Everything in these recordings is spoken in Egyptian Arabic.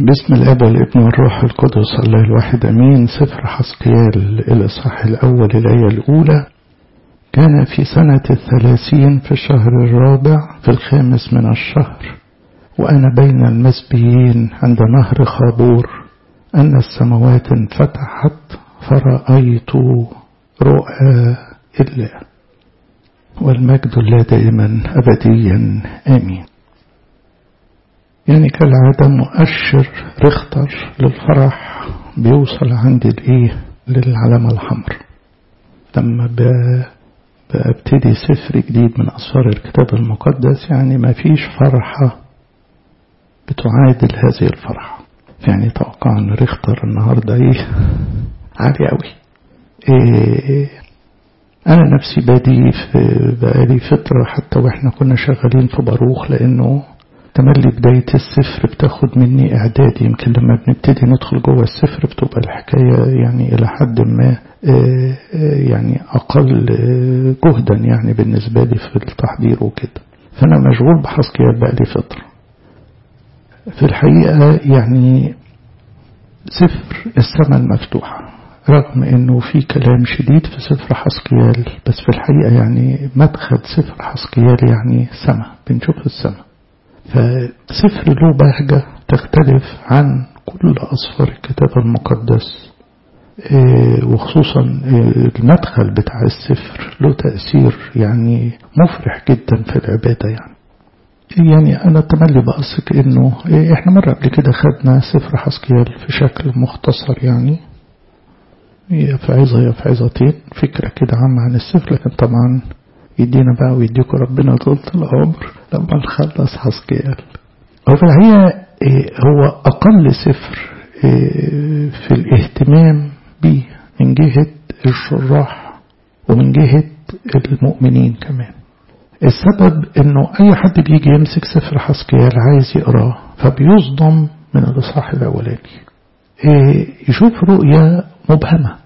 بسم الاب والابن والروح القدس الله الواحد امين سفر حسقيال الاصحاح الاول الايه الاولى كان في سنة الثلاثين في الشهر الرابع في الخامس من الشهر وأنا بين المسبيين عند نهر خابور أن السماوات انفتحت فرأيت رؤى الله والمجد الله دائما أبديا آمين يعني كالعادة مؤشر رختر للفرح بيوصل عند الايه للعلامة الحمراء لما ببتدي سفر جديد من أسفار الكتاب المقدس يعني ما فيش فرحة بتعادل هذه الفرحة يعني توقع ان رختر النهاردة ايه عالي قوي إيه انا نفسي بادي في بقالي فترة حتى واحنا كنا شغالين في باروخ لانه تملي بداية السفر بتاخد مني إعداد يمكن لما بنبتدي ندخل جوه السفر بتبقى الحكاية يعني إلى حد ما يعني أقل جهدا يعني بالنسبة لي في التحضير وكده فأنا مشغول بحسكيات بقالي فترة في الحقيقة يعني سفر السماء المفتوحة رغم انه في كلام شديد في سفر حسقيال بس في الحقيقة يعني مدخل سفر حسقيال يعني سماء بنشوف السماء فسفر له بهجة تختلف عن كل أسفار الكتاب المقدس وخصوصا المدخل بتاع السفر له تأثير يعني مفرح جدا في العبادة يعني يعني أنا تملي بقصك إنه إحنا مرة قبل كده خدنا سفر حسكيال في شكل مختصر يعني يا في عظة يا في عظتين فكرة كده عامة عن السفر لكن طبعا يدينا بقى ويديكم ربنا طولة العمر لما نخلص حسكيال هو في الحقيقة هو أقل سفر في الاهتمام به من جهة الشراح ومن جهة المؤمنين كمان السبب انه اي حد بيجي يمسك سفر حسكيال عايز يقراه فبيصدم من الاصحاح الاولاني يشوف رؤية مبهمة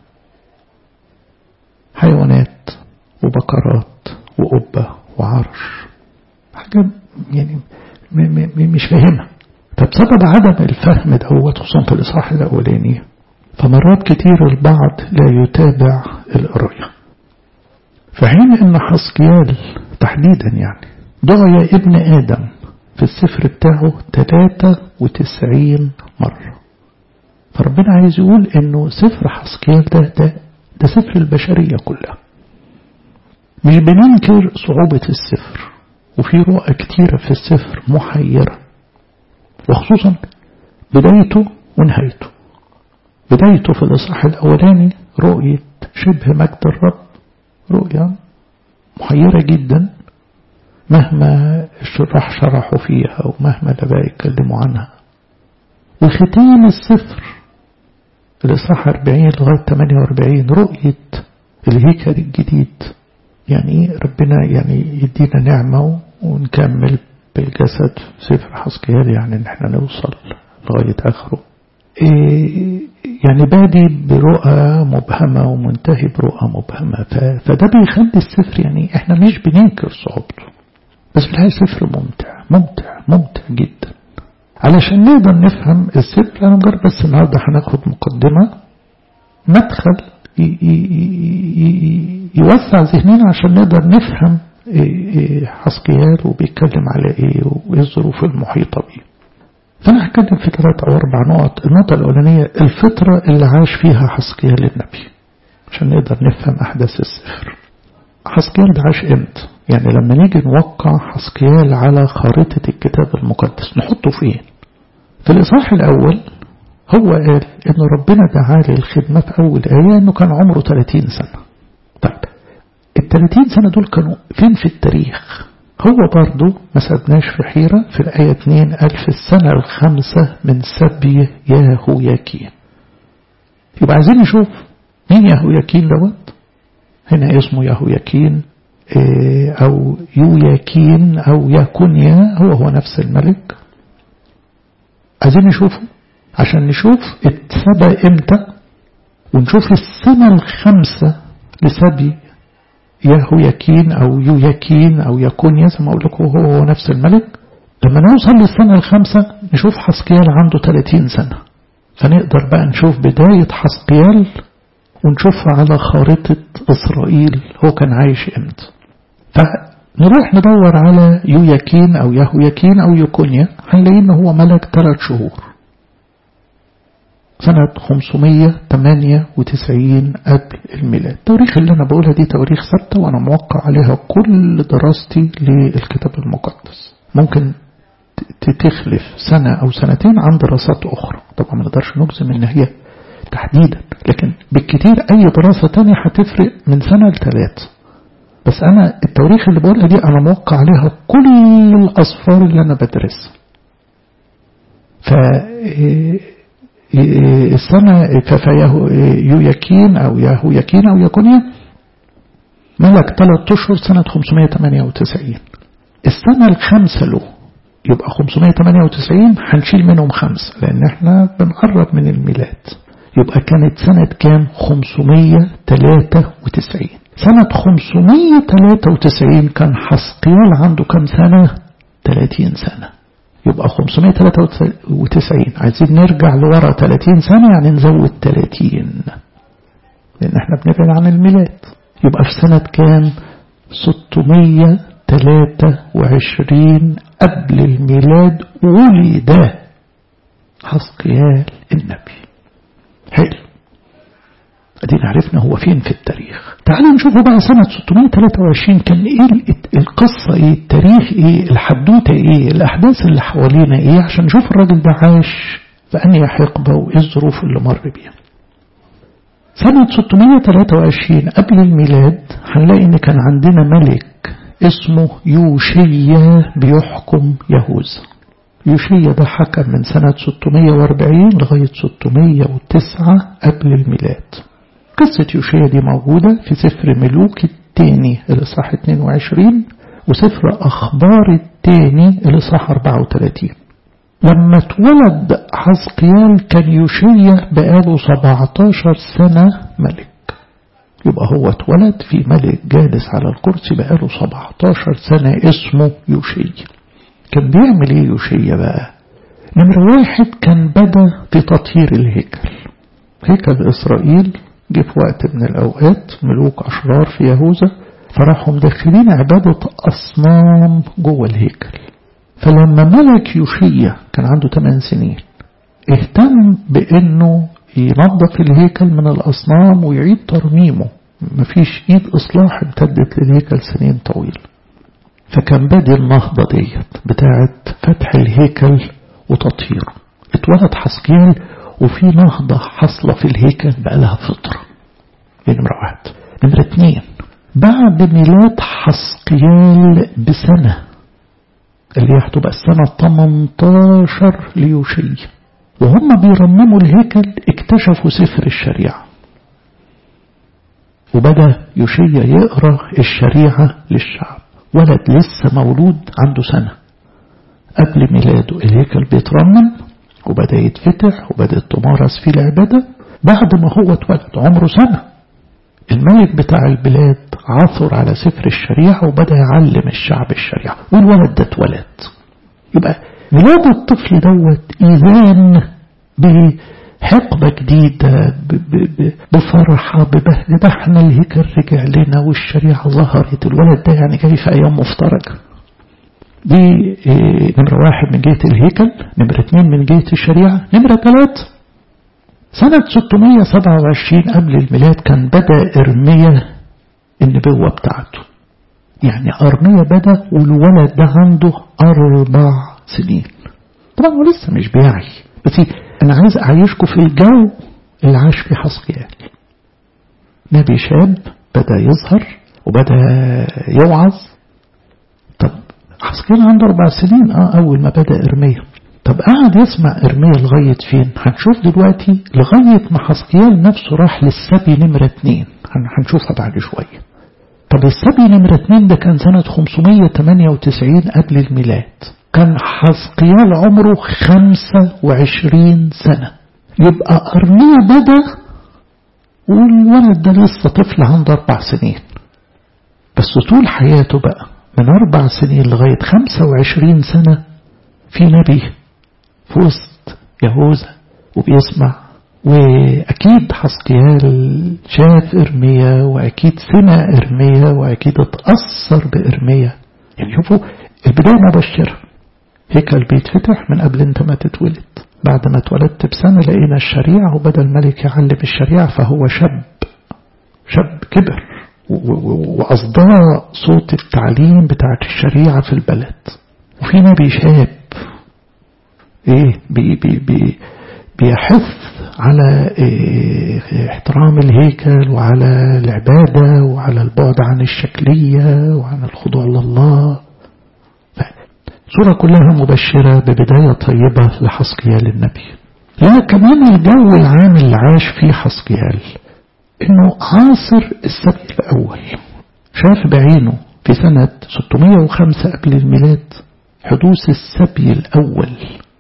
حيوانات وبقرات وقبة وعرش حاجة يعني مش فاهمها فبسبب عدم الفهم دوت خصوصا في الإصحاح الأولاني فمرات كتير البعض لا يتابع القراية في حين أن حسكيال تحديدا يعني دعي ابن آدم في السفر بتاعه 93 مرة فربنا عايز يقول انه سفر حسكيال ده ده, ده سفر البشرية كلها مش بننكر صعوبة السفر وفي رؤى كتيرة في السفر محيرة وخصوصا بدايته ونهايته بدايته في الإصحاح الأولاني رؤية شبه مجد الرب رؤية محيرة جدا مهما الشراح شرحوا فيها ومهما الآباء يتكلموا عنها وختام السفر الإصحاح 40 لغاية 48 رؤية الهيكل الجديد يعني ربنا يعني يدينا نعمة ونكمل بالجسد في سفر حسكيال يعني ان احنا نوصل لغاية اخره إيه يعني بادي برؤى مبهمة ومنتهي برؤى مبهمة فده بيخلي السفر يعني احنا مش بننكر صعوبته بس بالحقيقة سفر ممتع ممتع ممتع جدا علشان نقدر نفهم السفر انا مجرد بس النهارده هناخد مقدمة مدخل يوسع ذهننا عشان نقدر نفهم حسقيال وبيتكلم على ايه وايه الظروف المحيطة بيه فانا هتكلم في ثلاث او اربع نقط النقطة الاولانية الفترة اللي عاش فيها حسقيال النبي عشان نقدر نفهم احداث السفر حسقيال ده عاش امتى يعني لما نيجي نوقع حسقيال على خارطة الكتاب المقدس نحطه فين في الاصحاح الاول هو قال ان ربنا دعاه للخدمة في اول ايه انه كان عمره 30 سنة طيب ال 30 سنة دول كانوا فين في التاريخ هو برضو ما سبناش في حيرة في الآية 2 ألف السنة الخامسة من سبي ياهوياكين يبقى عايزين نشوف مين ياهوياكين دوت هنا اسمه ياهوياكين أو يوياكين أو ياكونيا هو هو نفس الملك عايزين نشوفه عشان نشوف اتسبى امتى ونشوف السنة الخامسة لسبي ياهوياكين أو يوياكين أو يكونيا زي ما أقول لكم هو هو نفس الملك لما نوصل للسنة الخامسة نشوف حسقيال عنده 30 سنة فنقدر بقى نشوف بداية حسقيال ونشوفها على خارطة إسرائيل هو كان عايش امتى فنروح ندور على يوياكين أو يهوياكين أو يوكونيا هنلاقيه إن هو ملك ثلاث شهور سنة 598 قبل الميلاد التواريخ اللي أنا بقولها دي تواريخ ثابتة وأنا موقع عليها كل دراستي للكتاب المقدس ممكن تخلف سنة أو سنتين عن دراسات أخرى طبعا ما نقدرش نجزم إن هي تحديدا لكن بالكتير أي دراسة تانية هتفرق من سنة لثلاث بس أنا التواريخ اللي بقولها دي أنا موقع عليها كل الأصفار اللي أنا بدرسها ف السنة فيوياكين أو يهوياكين أو يكونيا ملك ثلاث أشهر سنة 598 السنة الخامسة له يبقى 598 هنشيل منهم خمسة لأن احنا بنقرب من الميلاد يبقى كانت سنة كام 593 سنة 593 كان حسقيال عنده كام سنة 30 سنة يبقى 593 عايزين نرجع لورا 30 سنة يعني نزود 30 لأن احنا بنبعد عن الميلاد يبقى في سنة كام 623 قبل الميلاد ولد حسقيال النبي حلو ادينا عرفنا هو فين في التاريخ تعالوا نشوفوا بقى سنة 623 كان ايه القصة ايه التاريخ ايه الحدوتة ايه الاحداث اللي حوالينا ايه عشان نشوف الراجل ده عاش في انهي حقبة وايه الظروف اللي مر بيها سنة 623 قبل الميلاد هنلاقي ان كان عندنا ملك اسمه يوشيا بيحكم يهوذا يوشيا ده حكم من سنة 640 لغاية 609 قبل الميلاد قصة يوشيا دي موجودة في سفر ملوك الثاني الإصحاح 22 وسفر أخبار الثاني الإصحاح 34 لما اتولد حزقيال كان يوشيا بقاله 17 سنة ملك يبقى هو اتولد في ملك جالس على الكرسي بقاله 17 سنة اسمه يوشيا كان بيعمل ايه يوشيا بقى نمرة واحد كان بدأ في تطهير الهيكل هيكل إسرائيل جه في وقت من الأوقات ملوك أشرار في يهوذا فراحوا مدخلين عبادة أصنام جوه الهيكل فلما ملك يوشيا كان عنده 8 سنين اهتم بأنه ينظف الهيكل من الأصنام ويعيد ترميمه مفيش إيد إصلاح امتدت للهيكل سنين طويلة فكان بادي النهضة ديت بتاعت فتح الهيكل وتطهيره اتولد حسقيال وفي نهضة حصلة في الهيكل بقالها فترة دي نمرة واحد نمرة اتنين بعد ميلاد حسقيال بسنة اللي هي هتبقى السنة 18 ليوشي وهم بيرمموا الهيكل اكتشفوا سفر الشريعة وبدأ يوشيا يقرأ الشريعة للشعب ولد لسه مولود عنده سنة قبل ميلاده الهيكل بيترمم وبدأ يتفتح وبدأت تمارس فيه العبادة بعد ما هو اتولد عمره سنة الملك بتاع البلاد عثر على سفر الشريعة وبدأ يعلم الشعب الشريعة والولد ده اتولد يبقى ميلاد الطفل دوت إيذان بحقبة جديدة بفرحة ببهجة ده احنا الهيكل رجع لنا والشريعة ظهرت الولد ده يعني جاي في أيام مفترجة دي نمرة واحد من جهة الهيكل نمرة اتنين من جهة الشريعة نمرة ثلاث سنة 627 قبل الميلاد كان بدأ إرميا النبوة بتاعته يعني أرميا بدأ والولد ده عنده أربع سنين طبعا هو لسه مش بيعي بس أنا عايز أعيشكم في الجو اللي عاش فيه حسقيال نبي شاب بدأ يظهر وبدأ يوعظ طب حسقيال عنده أربع سنين آه أول ما بدأ إرميا طب قعد يسمع إرميا لغاية فين هنشوف دلوقتي لغاية ما حسقيال نفسه راح للسبي نمرة اتنين هنشوفها بعد شوية طب السبي نمرة اتنين ده كان سنة 598 قبل الميلاد كان حسقيال عمره 25 سنة يبقى أرميا بدأ والولد ده لسه طفل عنده أربع سنين بس طول حياته بقى من أربع سنين لغاية 25 سنة في نبي في وسط يهوذا وبيسمع وأكيد حسقيال شاف إرميا وأكيد سمع إرميا وأكيد اتأثر بإرميا يعني شوفوا البداية مبشرة هيكل بيتفتح من قبل انت ما تتولد بعد ما اتولدت بسنة لقينا الشريعة وبدأ الملك يعلم الشريعة فهو شاب شاب كبر وأصداء صوت التعليم بتاعت الشريعة في البلد وفي نبي شاب ايه بي بي بي بيحث على إيه احترام الهيكل وعلى العبادة وعلى البعد عن الشكلية وعن الخضوع لله صورة كلها مبشرة ببداية طيبة لحسقيال النبي لا كمان الجو العام اللي عاش فيه حسقيال انه عاصر السبي الاول شاف بعينه في سنة 605 قبل الميلاد حدوث السبي الاول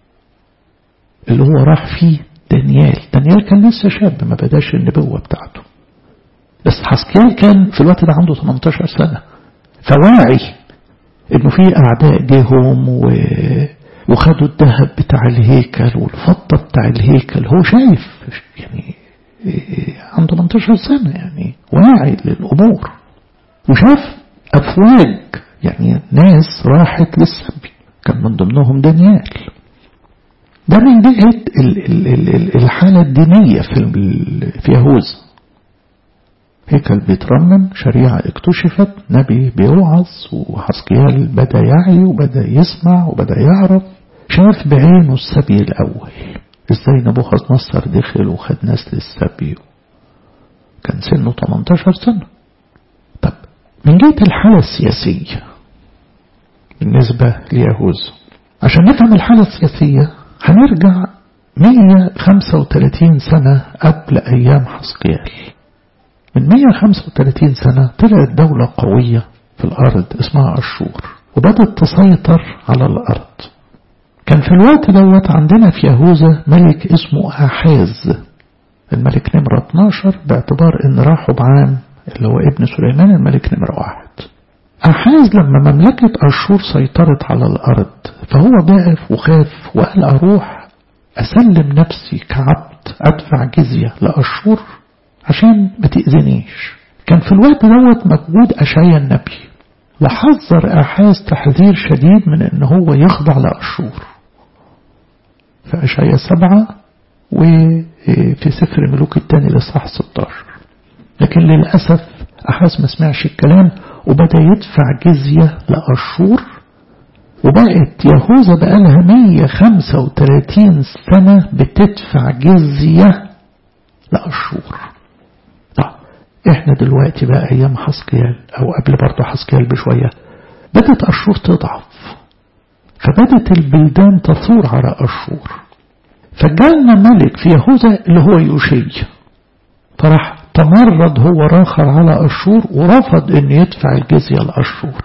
اللي هو راح فيه دانيال دانيال كان لسه شاب ما بداش النبوة بتاعته بس حسقيال كان في الوقت ده عنده 18 سنة فواعي انه في اعداء جيهم و... وخدوا الذهب بتاع الهيكل والفضة بتاع الهيكل هو شايف يعني عنده 18 سنة يعني واعي للأمور وشاف أفواج يعني ناس راحت للسبي كان من ضمنهم دانيال ده من جهة الحالة الدينية في في يهوذا هيكل بيترمم شريعة اكتشفت نبي بيوعظ وحسقيال بدأ يعي وبدأ يسمع وبدأ يعرف شاف بعينه السبي الأول ازاي نبوخذ نصر دخل وخد ناس للسبي كان سنه 18 سنة طب من جهة الحالة السياسية بالنسبة ليهوذا عشان نفهم الحالة السياسية هنرجع 135 سنة قبل أيام حسقيال من 135 سنة طلعت دولة قوية في الأرض اسمها أشور وبدأت تسيطر على الأرض كان في الوقت دوت عندنا في يهوذا ملك اسمه أحاز الملك نمرة 12 باعتبار ان راحوا بعام اللي هو ابن سليمان الملك نمرة واحد أحاز لما مملكة أشور سيطرت على الأرض فهو ضعف وخاف وقال أروح أسلم نفسي كعبد أدفع جزية لأشور عشان ما تأذنيش كان في الوقت دوت موجود أشعيا النبي وحذر أحاز تحذير شديد من أن هو يخضع لأشور في أشعيا سبعة وفي سفر ملوك الثاني لصح 16 لكن للأسف أحاز ما سمعش الكلام وبدأ يدفع جزية لأشور وبقت يهوذا بقالها 135 سنة بتدفع جزية لأشور طب احنا دلوقتي بقى ايام حسقيال او قبل برضه حسقيال بشوية بدت أشور تضعف فبدت البلدان تثور على أشور فجالنا ملك في يهوذا اللي هو يوشي فراح تمرد هو راخر على أشور ورفض ان يدفع الجزية لأشور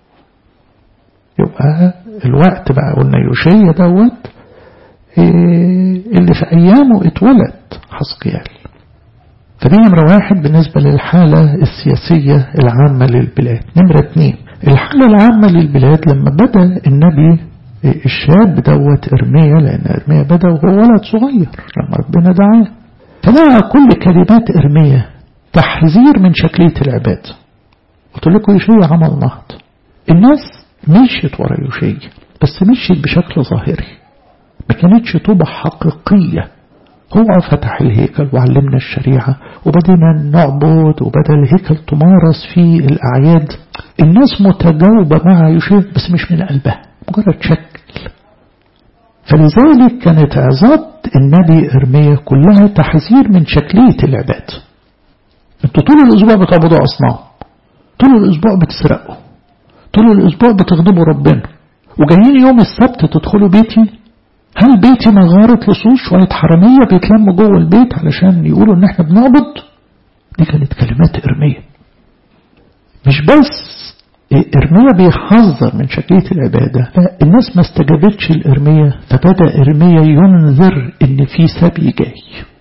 يبقى الوقت بقى قلنا يوشي دوت إيه اللي في أيامه اتولد حسقيال فدي نمرة واحد بالنسبة للحالة السياسية العامة للبلاد نمرة اتنين الحالة العامة للبلاد لما بدأ النبي الشاب دوت إرميا لأن إرميا بدأ وهو ولد صغير لما ربنا دعاه فلقى كل كلمات إرميا تحذير من شكلية العباد قلت لكم يوشيا عمل نهض الناس مشيت ورا يوشيا بس مشيت بشكل ظاهري ما كانتش توبة حقيقية هو فتح الهيكل وعلمنا الشريعة وبدينا نعبد وبدأ الهيكل تمارس فيه الأعياد الناس متجاوبة مع يوشيا بس مش من قلبها مجرد شكل فلذلك كانت عظات النبي إرميا كلها تحذير من شكلية العباد انتوا طول الأسبوع بتعبدوا أصنام طول الأسبوع بتسرقوا طول الأسبوع بتغضبوا ربنا وجايين يوم السبت تدخلوا بيتي هل بيتي مغارة لصوص شوية حرامية بيتلموا جوه البيت علشان يقولوا ان احنا بنعبد دي كانت كلمات إرميا مش بس إرميا بيحذر من شكلية العبادة فالناس ما استجابتش لإرميا فبدأ إرميا ينذر إن في سبي جاي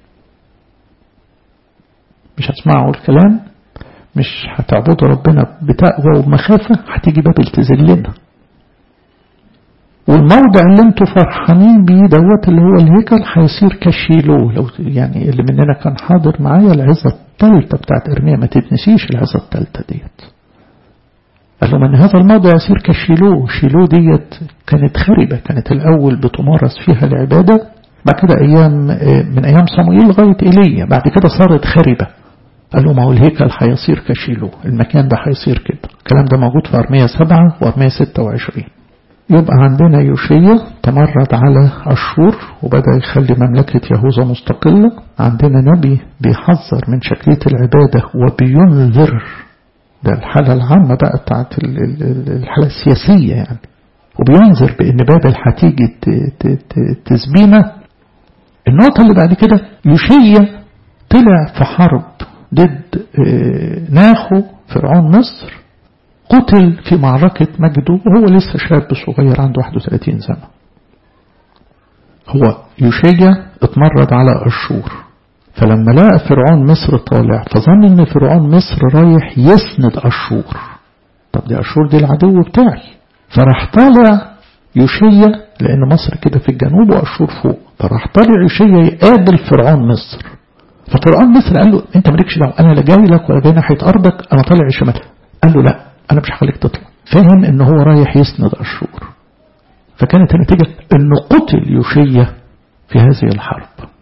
مش هتسمعوا الكلام مش هتعبدوا ربنا بتقوى ومخافة هتيجي بابل تذلنا والموضع اللي انتوا فرحانين بيه دوت اللي هو الهيكل هيصير كشيلو لو يعني اللي مننا كان حاضر معايا العظة الثالثة بتاعت ارميا ما تتنسيش العظة الثالثة ديت قال لهم ان هذا الموضع يصير كشيلو شيلو ديت كانت خربة كانت الاول بتمارس فيها العبادة بعد كده ايام من ايام صموئيل لغاية ايليا بعد كده صارت خربة قال له ما هو الهيكل هيصير كشيلو المكان ده هيصير كده الكلام ده موجود في أرمية سبعة وأرمية ستة وعشرين يبقى عندنا يوشية تمرد على أشور وبدأ يخلي مملكة يهوذا مستقلة عندنا نبي بيحذر من شكلية العبادة وبينذر ده الحالة العامة بقى بتاعت الحالة السياسية يعني وبينذر بأن بابل هتيجي تسبينا النقطة اللي بعد كده يوشية طلع في حرب ضد ناخو فرعون مصر قتل في معركة مجده وهو لسه شاب صغير عنده 31 سنة هو يوشيا اتمرد على أشور فلما لقى فرعون مصر طالع فظن ان فرعون مصر رايح يسند أشور طب دي أشور دي العدو بتاعي فراح طالع يوشيا لأن مصر كده في الجنوب وأشور فوق فراح طالع يوشيا يقابل فرعون مصر ففرعون مصر قال له انت مالكش دعوه انا لا جاي لك ولا جاي ناحيه ارضك انا طالع الشمال قال له لا انا مش هخليك تطلع فهم ان هو رايح يسند اشور فكانت النتيجه انه قتل يوشيا في هذه الحرب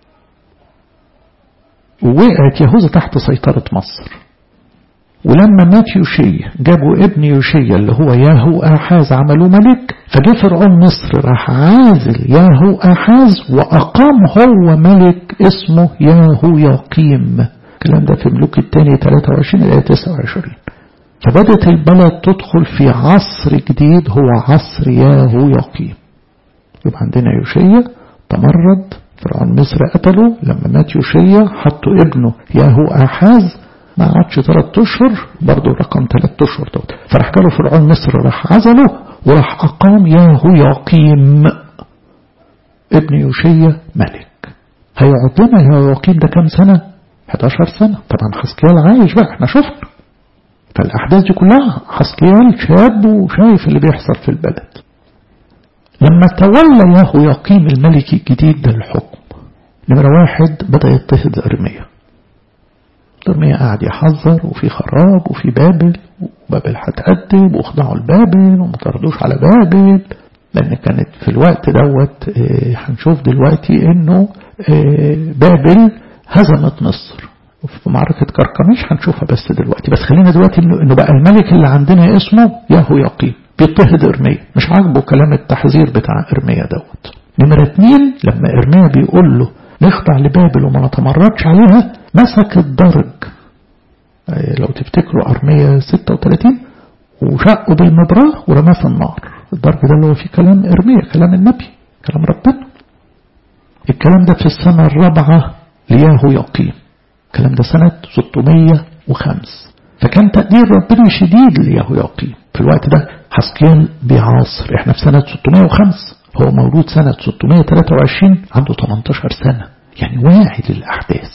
ووقعت يهوذا تحت سيطره مصر ولما مات يوشيا جابوا ابن يوشيا اللي هو ياهو آحاز عملوه ملك فجاء فرعون مصر راح عازل ياهو آحاز وأقام هو ملك اسمه ياهو يقيم الكلام ده في ملوك الثاني 23 إلى 29 فبدت البلد تدخل في عصر جديد هو عصر ياهو يقيم يبقى عندنا يوشيا تمرد فرعون مصر قتله لما مات يوشيا حطوا ابنه ياهو آحاز ما قعدش ثلاث اشهر برضه رقم ثلاث اشهر دوت فراح جاله فرعون مصر راح عزله وراح اقام ياهو يقيم ابن يوشيا ملك هيقعد لنا ياهو يقيم ده كام سنه 11 سنه طبعا حسكيال عايش بقى احنا شفنا فالاحداث دي كلها حسكيال شاب وشايف اللي بيحصل في البلد لما تولى ياهو يقيم الملك الجديد ده الحكم نمرة واحد بدأ يضطهد أرميا ارميا قاعد يحذر وفي خراب وفي بابل وبابل هتأدب واخضعوا لبابل وما تردوش على بابل لأن كانت في الوقت دوت هنشوف دلوقتي إنه بابل هزمت مصر في معركة كركميش هنشوفها بس دلوقتي بس خلينا دلوقتي إنه, إنه بقى الملك اللي عندنا اسمه ياهو يقيم بيضطهد إرميا مش عاجبه كلام التحذير بتاع إرميا دوت نمرة اتنين لما إرميا بيقول له نخضع لبابل وما نتمردش عليها مسك الدرج لو تفتكروا أرمية 36 وشقه بالمبراه ورماه في النار الدرج ده اللي هو فيه كلام إرمية كلام النبي كلام ربنا الكلام ده في السنة الرابعة لياهو يقيم الكلام ده سنة 605 فكان تقدير ربنا شديد لياهو يقيم في الوقت ده حسكيال بيعاصر احنا في سنة 605 هو مولود سنة 623 عنده 18 سنة يعني واعي للأحداث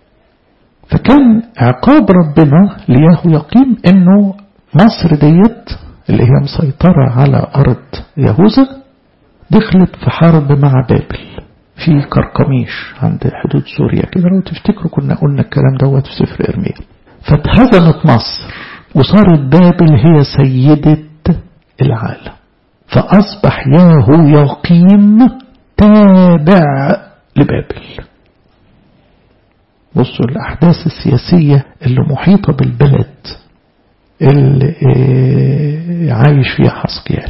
فكان عقاب ربنا لياهو يقيم انه مصر ديت اللي هي مسيطرة على أرض يهوذا دخلت في حرب مع بابل في كركميش عند حدود سوريا كده لو تفتكروا كنا قلنا الكلام دوت في سفر إرميا فاتهزمت مصر وصارت بابل هي سيدة العالم فأصبح ياهو يقيم تابع لبابل بصوا الأحداث السياسية اللي محيطة بالبلد اللي عايش فيها حسقيال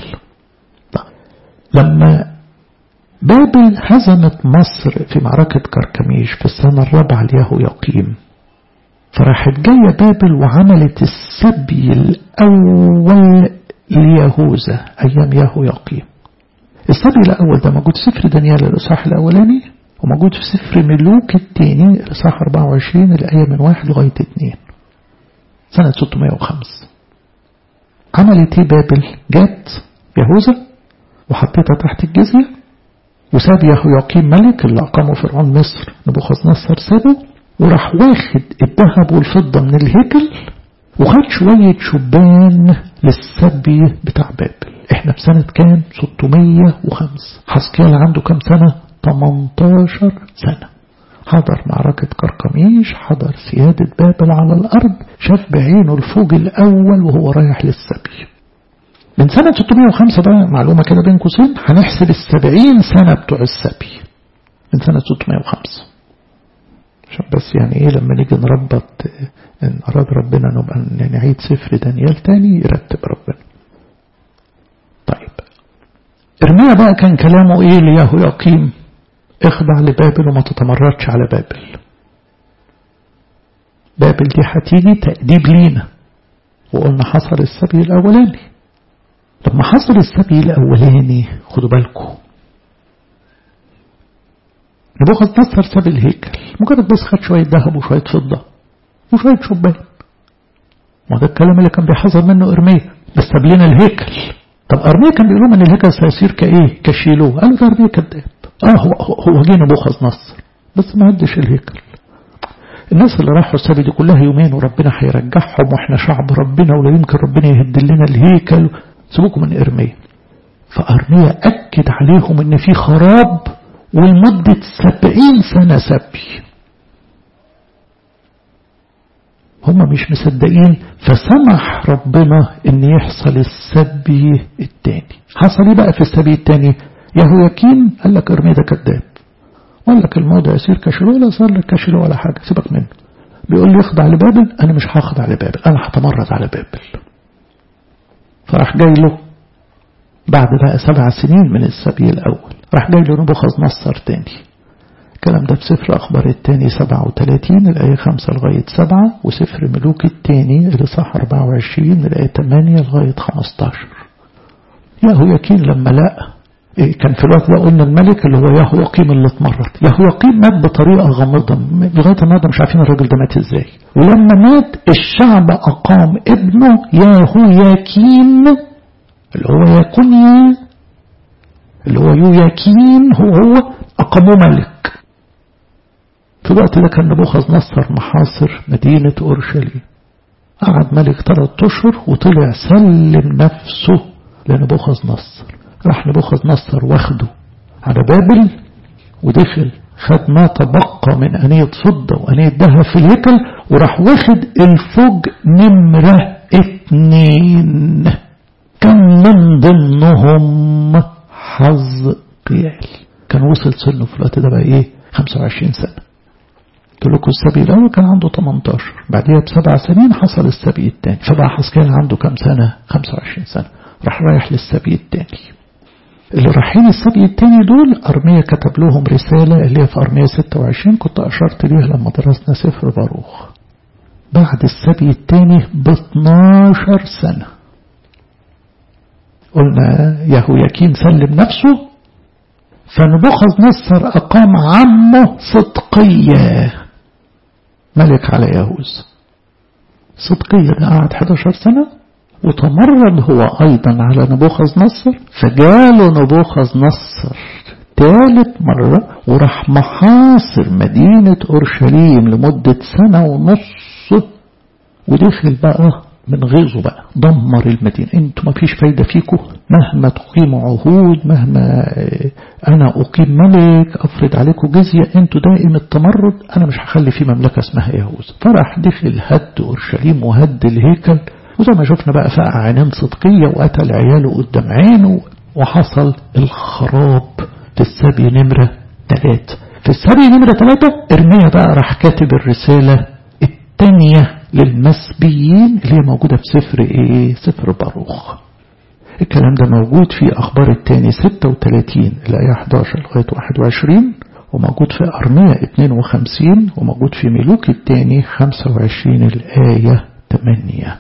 لما بابل هزمت مصر في معركة كركميش في السنة الرابعة لياهو يقيم فراحت جاية بابل وعملت السبي الأول ليهوذا أيام ياهو يقيم السبي الأول ده موجود في سفر دانيال الإصحاح الأولاني وموجود في سفر ملوك الثاني الإصحاح 24 الآية من واحد لغاية اثنين سنة 605 عملت ايه بابل جت يهوذا وحطيتها تحت الجزية وساب يهوياقيم ملك اللي أقامه فرعون مصر نبوخذ نصر سابه وراح واخد الذهب والفضة من الهيكل وخد شوية شبان للسبي بتاع بابل احنا في سنة كام 605 حسكيال عنده كام سنة 18 سنة حضر معركة قرقميش حضر سيادة بابل على الأرض شاف بعينه الفوج الأول وهو رايح للسبي من سنة 605 بقى معلومة كده بين قوسين هنحسب السبعين سنة بتوع السبي من سنة 605 عشان بس يعني ايه لما نيجي نربط ان اراد ربنا نبقى نعيد سفر دانيال تاني يرتب ربنا طيب ارميا بقى كان كلامه ايه ليهو يقيم اخضع لبابل وما تتمردش على بابل بابل دي هتيجي تأديب لينا وقلنا حصل السبي الأولاني لما حصل السبي الأولاني خدوا بالكم نبوخذ نصر ساب الهيكل مجرد بس خد شوية ذهب وشوية فضة وشوية شبان ما ده الكلام اللي كان بيحذر منه إرميا بس ساب لنا الهيكل طب أرميا كان بيقول لهم إن الهيكل سيصير كإيه كشيلوه قالوا ده أرميا كذاب اه هو هو جه نبوخذ نصر بس ما هدش الهيكل الناس اللي راحوا السبي دي كلها يومين وربنا هيرجعهم واحنا شعب ربنا ولا يمكن ربنا يهد لنا الهيكل سيبوكم من إرميا فأرميا أكد عليهم إن في خراب ولمدة سبعين سنة سبي هم مش مصدقين فسمح ربنا ان يحصل السبي التاني حصل ايه بقى في السبي التاني يهوياكين قال لك ارمي ده كذاب وقال لك الموضوع يصير كشلو ولا صار لك كشلو ولا حاجة سيبك منه بيقول لي اخضع لبابل انا مش هخضع لبابل انا هتمرد على بابل فراح جاي له بعد بقى سبع سنين من السبي الأول راح جاي له نبوخذ نصر تاني الكلام ده في سفر أخبار التاني 37 الآية 5 لغاية 7 وسفر ملوك التاني اللي صح 24 الآية 8 لغاية 15 يهوياكين لما لقى إيه كان في الوقت ده قلنا الملك اللي هو يهوياقيم اللي اتمرد يهوياقيم مات بطريقة غامضة لغاية النهارده مش عارفين الراجل ده مات ازاي ولما مات الشعب أقام ابنه يهوياكين اللي هو يكونيا اللي هو يوياكين هو هو أقامه ملك في الوقت ده كان نبوخذ نصر محاصر مدينة أورشليم قعد ملك ثلاث أشهر وطلع سلم نفسه لنبوخذ نصر راح نبوخذ نصر واخده على بابل ودخل خد ما تبقى من أنية فضة وأنية ذهب في الهيكل وراح واخد الفوج نمرة اتنين كان من ضمنهم حظ قيال كان وصل سنه في الوقت ده بقى ايه 25 سنة قلت لكم السبي الأول كان عنده 18 بعديها بسبع سنين حصل السبي الثاني فبقى حسكيل عنده كام سنة 25 سنة راح رايح للسبي الثاني اللي رايحين السبي الثاني دول أرمية كتب لهم رسالة اللي هي في أرمية 26 كنت أشرت ليها لما درسنا سفر باروخ بعد السبي الثاني ب 12 سنة قلنا يهوياكين سلم نفسه فنبوخذ نصر أقام عمه صدقية ملك على يهوذا صدقية ده قعد 11 سنة وتمرد هو أيضا على نبوخذ نصر فجاله نبوخذ نصر ثالث مرة وراح محاصر مدينة أورشليم لمدة سنة ونص ودخل بقى من غيظه بقى دمر المدينة انتوا ما فيش فايدة فيكم مهما تقيموا عهود مهما انا اقيم ملك افرض عليكم جزية انتوا دائم التمرد انا مش هخلي في مملكة اسمها يهوذا فراح دخل هد اورشليم وهد الهيكل وزي ما شفنا بقى فقع عينين صدقية وقتل عياله قدام عينه وحصل الخراب في السبي نمرة ثلاثة في السبي نمرة ثلاثة ارميا بقى راح كاتب الرسالة الثانية للمسبيين اللي هي موجودة في سفر ايه سفر باروخ الكلام ده موجود في أخبار التاني 36 الآية 11 لغاية 21 وموجود في أرمية 52 وموجود في ملوك التاني 25 الآية 8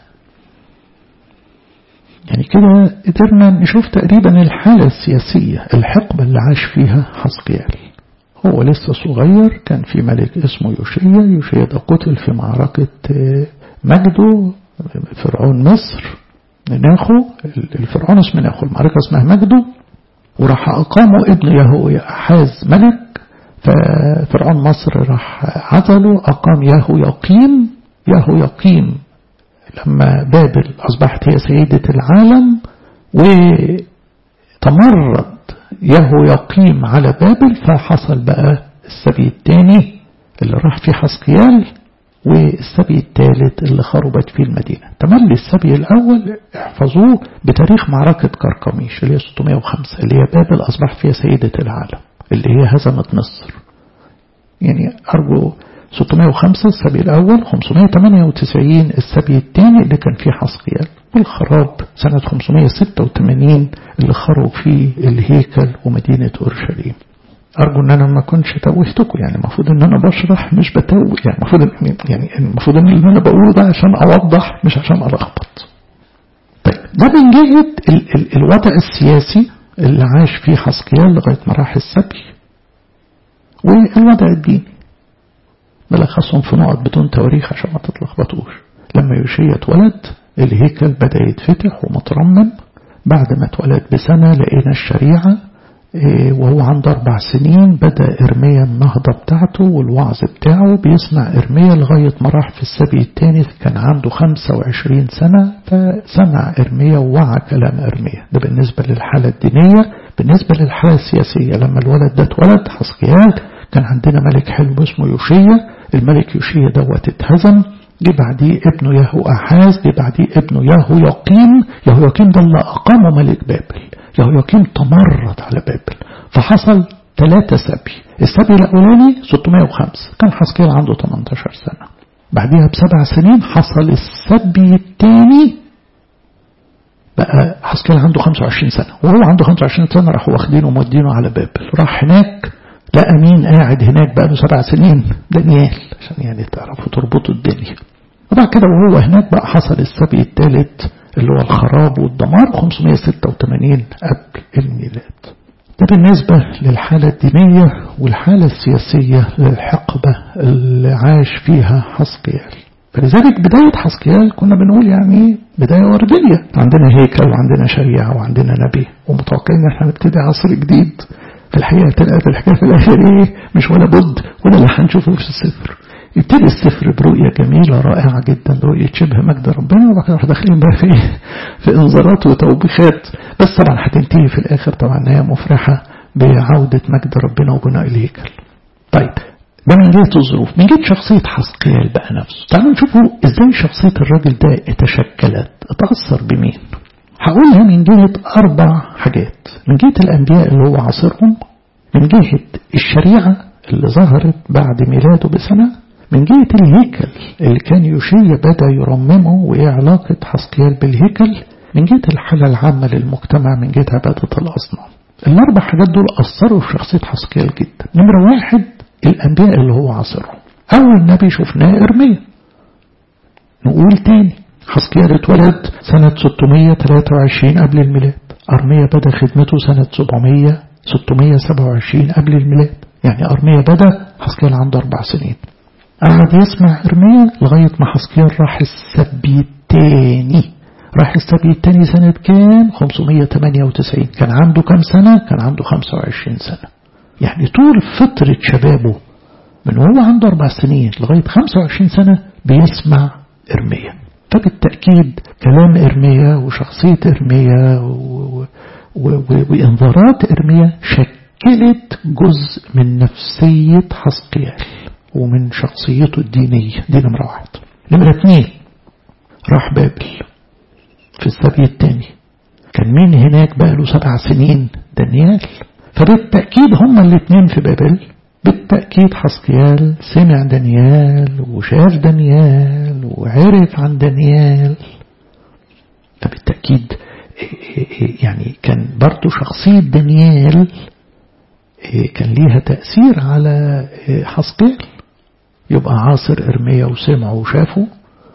يعني كده قدرنا نشوف تقريبا الحالة السياسية الحقبة اللي عاش فيها حسقيال هو لسه صغير كان في ملك اسمه يوشيا يوشيا ده قتل في معركة مجدو فرعون مصر ناخو الفرعون اسمه ناخو المعركة اسمها مجدو وراح أقاموا ابن يهو أحاز ملك ففرعون مصر راح عزله أقام يهو يقيم يهو يقيم لما بابل أصبحت هي سيدة العالم وتمرد يهو يقيم على بابل فحصل بقى السبي الثاني اللي راح فيه حسقيال والسبي الثالث اللي خربت فيه المدينة تملي السبي الأول احفظوه بتاريخ معركة كركميش اللي هي 605 اللي هي بابل أصبح فيها سيدة العالم اللي هي هزمت مصر يعني أرجو 605 السبي الأول 598 السبي الثاني اللي كان فيه حسقيال والخراب سنة 586 اللي خروا فيه الهيكل ومدينة أورشليم أرجو أن أنا ما كنتش توهتكم يعني المفروض أن أنا بشرح مش بتوه يعني المفروض يعني المفروض أن اللي أنا بقوله ده عشان أوضح مش عشان ألخبط. طيب ده من جهة ال ال الوضع السياسي اللي عاش فيه حسقيال لغاية ما راح السبي والوضع الديني بلخصهم في نقط بدون تواريخ عشان ما تتلخبطوش لما يوشيا اتولد الهيكل بدأ يتفتح ومترمم بعد ما اتولد بسنة لقينا الشريعة وهو عنده أربع سنين بدأ إرميا النهضة بتاعته والوعظ بتاعه بيسمع إرميا لغاية ما راح في السبي الثاني كان عنده 25 سنة فسمع إرميا ووعى كلام إرميا ده بالنسبة للحالة الدينية بالنسبة للحالة السياسية لما الولد ده اتولد حسقيال كان عندنا ملك حلو اسمه يوشيا الملك يوشيا دوت اتهزم جه بعديه ابنه يهو أحاز جه بعديه ابنه يهو يقيم يهو يقيم ده اللي أقامه ملك بابل يهو يقيم تمرد على بابل فحصل ثلاثة سبي السبي الأولاني 605 كان حسكيل عنده 18 سنة بعدها بسبع سنين حصل السبي الثاني بقى حسكيل عنده 25 سنة وهو عنده 25 سنة راحوا واخدينه ومودينه على بابل راح هناك لقى مين قاعد هناك بقى له سبع سنين دانيال عشان يعني تعرفوا تربطوا الدنيا وبعد كده وهو هناك بقى حصل السبي الثالث اللي هو الخراب والدمار 586 قبل الميلاد ده بالنسبة للحالة الدينية والحالة السياسية للحقبة اللي عاش فيها حسقيال فلذلك بداية حسقيال كنا بنقول يعني بداية وردية عندنا هيكل وعندنا شريعة وعندنا نبي ومتوقعين ان احنا نبتدي عصر جديد في الحقيقة تلقى الحكاية في الآخر إيه مش ولا بد ولا اللي هنشوفه في السفر يبتدي السفر برؤية جميلة رائعة جدا رؤية شبه مجد ربنا وبعد كده داخلين بقى في في انذارات وتوبيخات بس طبعا هتنتهي في الآخر طبعا إن هي مفرحة بعودة مجد ربنا وبناء الهيكل. طيب ده من جهة الظروف من جهة شخصية حسقيال بقى نفسه تعالوا نشوفوا ازاي شخصية الراجل ده اتشكلت اتأثر بمين هقولها من جهة أربع حاجات من جهة الأنبياء اللي هو عاصرهم من جهة الشريعة اللي ظهرت بعد ميلاده بسنة من جهة الهيكل اللي كان يوشيا بدأ يرممه وإيه علاقة حسقيال بالهيكل من جهة الحالة العامة للمجتمع من جهة عبادة الأصنام الأربع حاجات دول أثروا في شخصية حسقيال جدا نمرة واحد الأنبياء اللي هو عاصرهم أول نبي شفناه إرميا نقول تاني حسقيال اتولد سنة 623 قبل الميلاد أرميا بدأ خدمته سنة 700 627 قبل الميلاد يعني أرميا بدأ حسقيال عنده أربع سنين قعد يسمع إرميا لغاية ما حسقيال راح السبي التاني راح السبي التاني سنة كام 598 كان عنده كام سنة كان عنده 25 سنة يعني طول فترة شبابه من وهو عنده أربع سنين لغاية 25 سنة بيسمع إرميا فبالتأكيد كلام إرميا وشخصية إرميا و... و... وإنذارات إرميا شكلت جزء من نفسية حسقيال ومن شخصيته الدينية دي نمرة واحد نمرة اثنين راح بابل في السبي الثاني كان مين هناك بقى له سبع سنين دانيال فبالتأكيد هما الاثنين في بابل بالتأكيد حسقيال سمع دانيال وشاف دانيال وعرف عن دانيال فبالتأكيد يعني كان برضو شخصية دانيال كان ليها تأثير على حسقيال يبقى عاصر إرميا وسمعه وشافه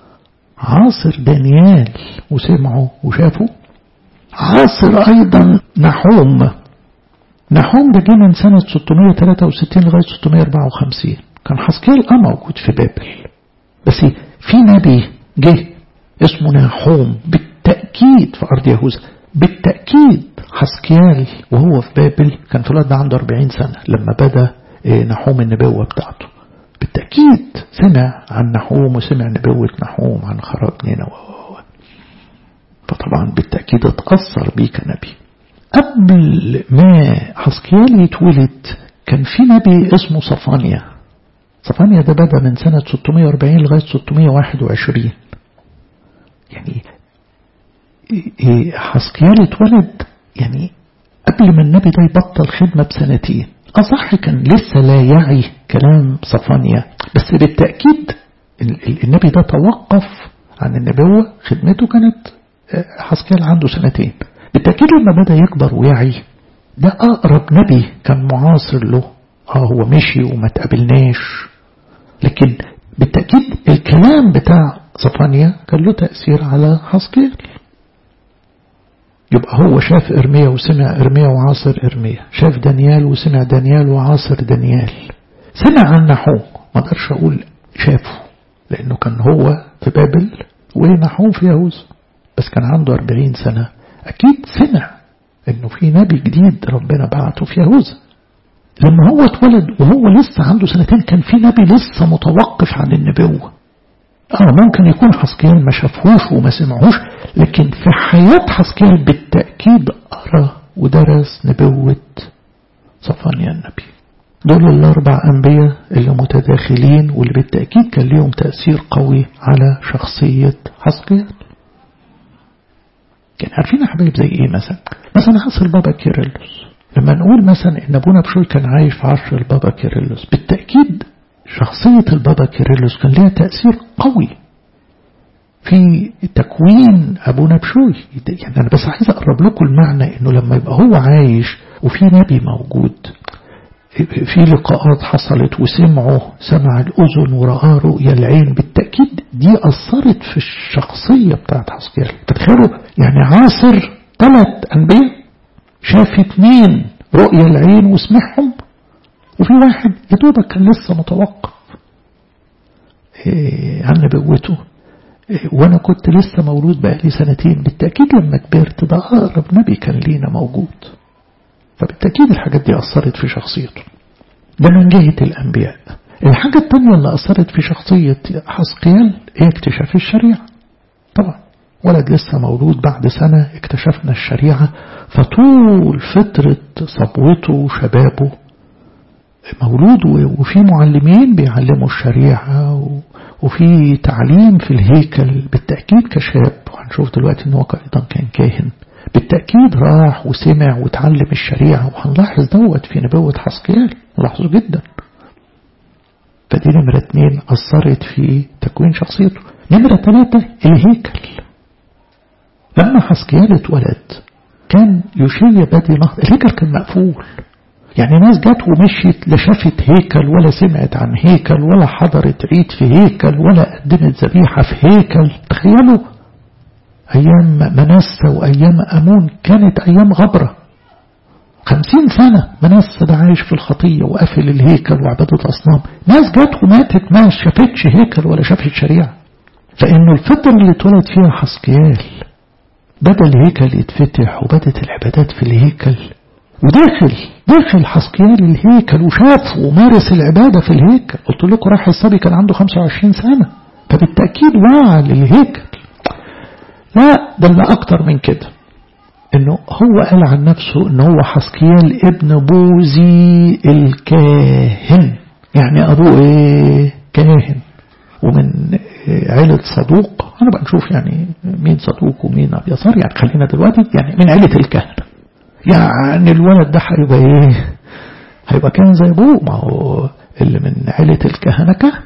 عاصر دانيال وسمعه وشافه عاصر أيضا نحوم نحوم ده جه من سنة 663 لغاية 654 كان حسكيال اه موجود في بابل بس في نبي جه اسمه نحوم بالتأكيد في أرض يهوذا بالتأكيد حسكيال وهو في بابل كان في الوقت ده عنده 40 سنة لما بدأ نحوم النبوة بتاعته بالتأكيد سمع عن نحوم وسمع نبوة نحوم عن خراب نينوى فطبعا بالتأكيد اتأثر بيه كنبي قبل ما حسكيال يتولد كان في نبي اسمه صفانيا صفانيا ده بدأ من سنة 640 لغاية 621 يعني حسكيال اتولد يعني قبل ما النبي ده يبطل خدمة بسنتين أصح كان لسه لا يعي كلام صفانيا بس بالتأكيد النبي ده توقف عن النبوة خدمته كانت حسكيال عنده سنتين بالتأكيد لما بدأ يكبر ويعي ده أقرب نبي كان معاصر له آه هو مشي وما تقابلناش لكن بالتأكيد الكلام بتاع صفانيا كان له تأثير على حسكيال يبقى هو شاف إرميا وسمع إرميا وعاصر إرميا شاف دانيال وسمع دانيال وعاصر دانيال سمع عن نحوم ما اقدرش أقول شافه لأنه كان هو في بابل ونحوم في يهوذا بس كان عنده أربعين سنة أكيد سمع إنه في نبي جديد ربنا بعته في يهوذا لما هو اتولد وهو لسه عنده سنتين كان في نبي لسه متوقف عن النبوة اه ممكن يكون حسكيال ما شافهوش وما سمعوش لكن في حياة حسكيال بالتأكيد قرأ ودرس نبوة صفانيا النبي دول الأربع أنبياء اللي متداخلين واللي بالتأكيد كان ليهم تأثير قوي على شخصية حسكيال يعني عارفين يا حبايب زي ايه مثلا مثلا عصر البابا كيرلس لما نقول مثلا ان ابونا بشوي كان عايش في عصر البابا كيرلس بالتأكيد شخصية البابا كيرلس كان لها تأثير قوي في تكوين أبونا بشوي يعني أنا بس عايز أقرب لكم المعنى إنه لما يبقى هو عايش وفي نبي موجود في لقاءات حصلت وسمعه سمع الأذن ورآه رؤيا العين بالتأكيد دي أثرت في الشخصية بتاعت حسكيال تتخيلوا يعني عاصر ثلاث أنبياء شاف اتنين رؤيا العين وسمعهم وفي واحد يا دوبك كان لسه متوقف إيه عن نبوته إيه وانا كنت لسه مولود بقالي سنتين بالتأكيد لما كبرت ده أقرب نبي كان لينا موجود فبالتأكيد الحاجات دي أثرت في شخصيته ده من جهة الأنبياء الحاجة الثانية اللي أثرت في شخصية حسقيال هي اكتشاف الشريعة طبعا ولد لسه مولود بعد سنة اكتشفنا الشريعة فطول فترة صبوته وشبابه مولود وفي معلمين بيعلموا الشريعة وفي تعليم في الهيكل بالتأكيد كشاب وهنشوف دلوقتي ان هو أيضا كان كاهن بالتأكيد راح وسمع وتعلم الشريعة وهنلاحظ دوت في نبوة حسكيال نلاحظه جدا فدي نمرة اتنين أثرت في تكوين شخصيته نمرة ثلاثة الهيكل لما حسكيال اتولد كان يشيل بادي نهض الهيكل كان مقفول يعني ناس جت ومشيت لا شافت هيكل ولا سمعت عن هيكل ولا حضرت عيد في هيكل ولا قدمت ذبيحة في هيكل تخيلوا أيام منسى وأيام أمون كانت أيام غبرة خمسين سنة منسى ده عايش في الخطية وقافل الهيكل وعبادة أصنام ناس جت وماتت ما شافتش هيكل ولا شافت شريعة فإنه الفترة اللي اتولد فيها حسكيال بدأ الهيكل يتفتح وبدت العبادات في الهيكل وداخل داخل حسكيال الهيكل وشاف ومارس العبادة في الهيكل قلت لكم راح الصبي كان عنده 25 سنة فبالتأكيد وعى للهيكل لا ده اللي أكتر من كده انه هو قال عن نفسه ان هو حسكيال ابن بوزي الكاهن يعني ابوه ايه كاهن ومن عيلة صدوق انا بقى نشوف يعني مين صدوق ومين ابي يسار يعني خلينا دلوقتي يعني من عيلة الكهنة يعني الولد ده هيبقى ايه هيبقى كان زي ابوه ما هو اللي من عيلة الكهنة كهن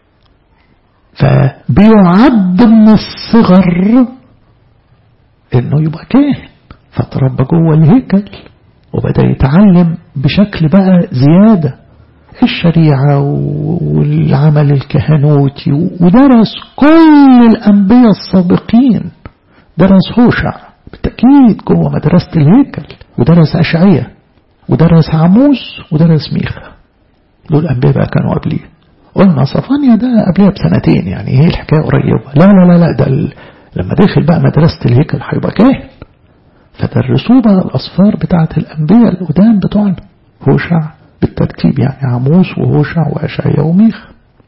فبيعد من الصغر انه يبقى كاهن فتربى جوه الهيكل وبدأ يتعلم بشكل بقى زيادة الشريعة والعمل الكهنوتي ودرس كل الأنبياء السابقين درس هوشع بالتأكيد جوه مدرسة الهيكل ودرس أشعية ودرس عموس ودرس ميخا دول الأنبياء بقى كانوا قبليه قلنا صفانيا ده قبلها بسنتين يعني هي الحكاية قريبة لا لا لا لا ده لما دخل بقى مدرسة الهيكل هيبقى كاهن فدرسوه بقى الأصفار بتاعة الأنبياء القدام بتوعنا هوشع بالترتيب يعني عموس وهوشع وأشعيا وميخا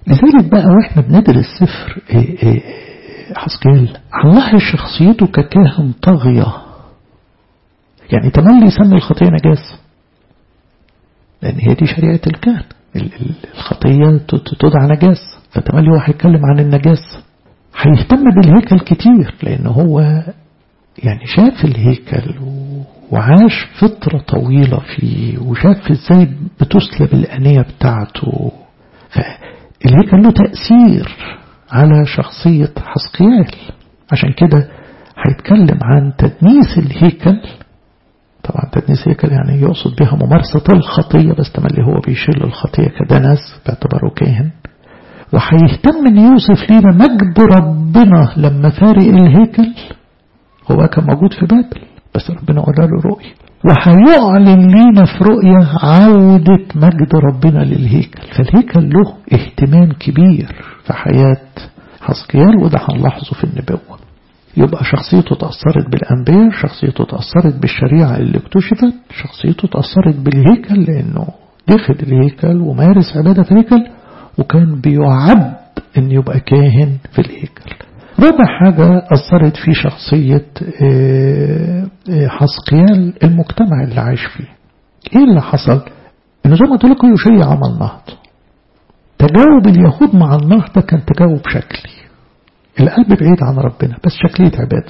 لذلك بقى واحنا بندرس سفر حسكيل هنلاحظ شخصيته ككاهن طاغية يعني تملي يسمي الخطية نجاسة لأن هي دي شريعة الكهن الخطية تدعى نجاسة فتملي هو هيتكلم عن النجاسة هيهتم بالهيكل كتير لأن هو يعني شاف الهيكل وعاش فترة طويلة فيه وشاف ازاي بتسلب الأنية بتاعته فالهيكل له تأثير على شخصية حسقيال عشان كده هيتكلم عن تدنيس الهيكل طبعا تدنيس الهيكل يعني يقصد بها ممارسة الخطية بس تملي هو بيشيل الخطية كدنس باعتباره كاهن وهيهتم ان يوصف لنا مجد ربنا لما فارق الهيكل هو كان موجود في بابل بس ربنا قال له رؤية وهيعلن لينا في رؤية عودة مجد ربنا للهيكل فالهيكل له اهتمام كبير في حياة حسقيال وده هنلاحظه في النبوة يبقى شخصيته تأثرت بالأنبياء شخصيته تأثرت بالشريعة اللي اكتشفت شخصيته تأثرت بالهيكل لأنه دخل الهيكل ومارس عبادة في الهيكل وكان بيعد أن يبقى كاهن في الهيكل رابع حاجة أثرت في شخصية حسقيال المجتمع اللي عايش فيه إيه اللي حصل؟ إنه زي ما قلت لكم يوشيا عمل نهضة تجاوب اليهود مع النهضة كان تجاوب شكلي القلب بعيد عن ربنا بس شكلية عبادة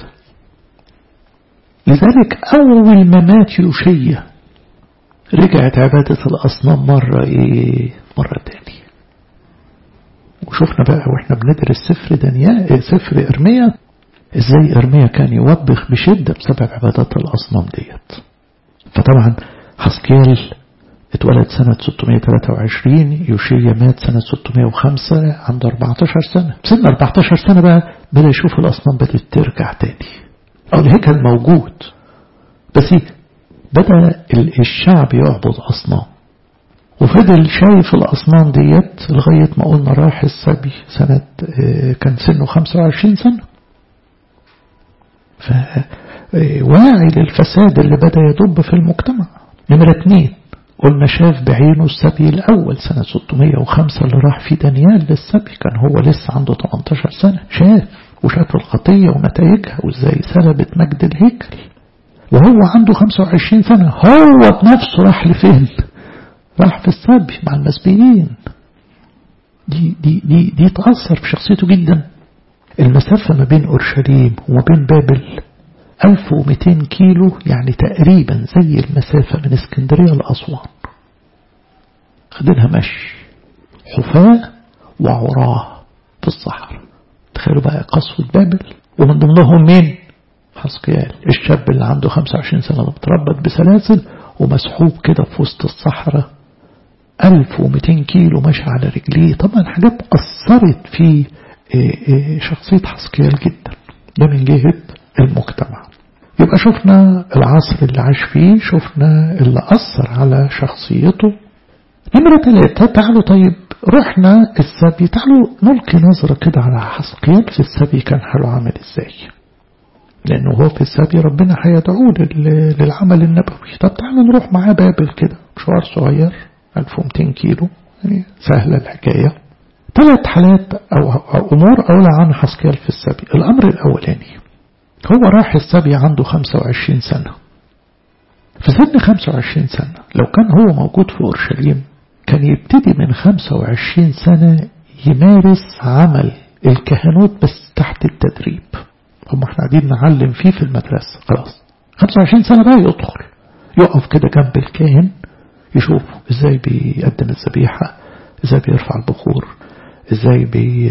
لذلك أول ما مات يوشيا رجعت عبادة الأصنام مرة إيه مرة تاني وشفنا بقى واحنا بندرس سفر دانيال سفر إرميا ازاي إرميا كان يوبخ بشدة بسبب عبادات الأصنام ديت فطبعا حسكيل اتولد سنة 623 يوشيا مات سنة 605 عنده 14 سنة سن 14 سنة بقى بدأ يشوف الأصنام بدأت ترجع تاني أو الهيكل موجود بس بدأ الشعب يعبد أصنام وفضل شايف الأصنام ديت لغاية ما قلنا راح السبي سنة كان سنه 25 سنة فواعي للفساد اللي بدأ يدب في المجتمع نمرة اتنين قلنا شاف بعينه السبي الأول سنة 605 اللي راح فيه دانيال للسبي كان هو لسه عنده 18 سنة شاف وشاف الخطية ونتائجها وازاي سلبت مجد الهيكل وهو عنده 25 سنة هو بنفسه راح لفين راح في السبي مع المسبيين دي, دي, دي, دي تأثر في شخصيته جدا المسافة ما بين أورشليم وما بين بابل 1200 كيلو يعني تقريبا زي المسافة من اسكندرية لأسوان خدينها مشي حفاة وعراه في الصحراء تخيلوا بقى قصوة بابل ومن ضمنهم مين حسقيال الشاب اللي عنده 25 سنة متربط بسلاسل ومسحوب كده في وسط الصحراء 1200 كيلو ماشي على رجليه طبعا حاجات أثرت في شخصية حسقيال جدا ده من جهة المجتمع يبقى شفنا العصر اللي عاش فيه شفنا اللي أثر على شخصيته نمرة ثلاثة تعالوا طيب رحنا السبي تعالوا نلقي نظرة كده على حسقيال في السبي كان حاله عامل ازاي لأنه هو في السبي ربنا هيدعوه للعمل النبوي طب تعالوا نروح معاه بابل كده مشوار صغير 1200 كيلو يعني سهلة الحكاية ثلاث حالات أو, أو أمور أولى عن حسقيال في السبي الأمر الأولاني هو راح السبي عنده 25 سنة في سن 25 سنة لو كان هو موجود في أورشليم كان يبتدي من 25 سنة يمارس عمل الكهنوت بس تحت التدريب هم احنا قاعدين نعلم فيه في المدرسة خلاص 25 سنة بقى يدخل يقف كده جنب الكاهن يشوف ازاي بيقدم الذبيحة ازاي بيرفع البخور ازاي بي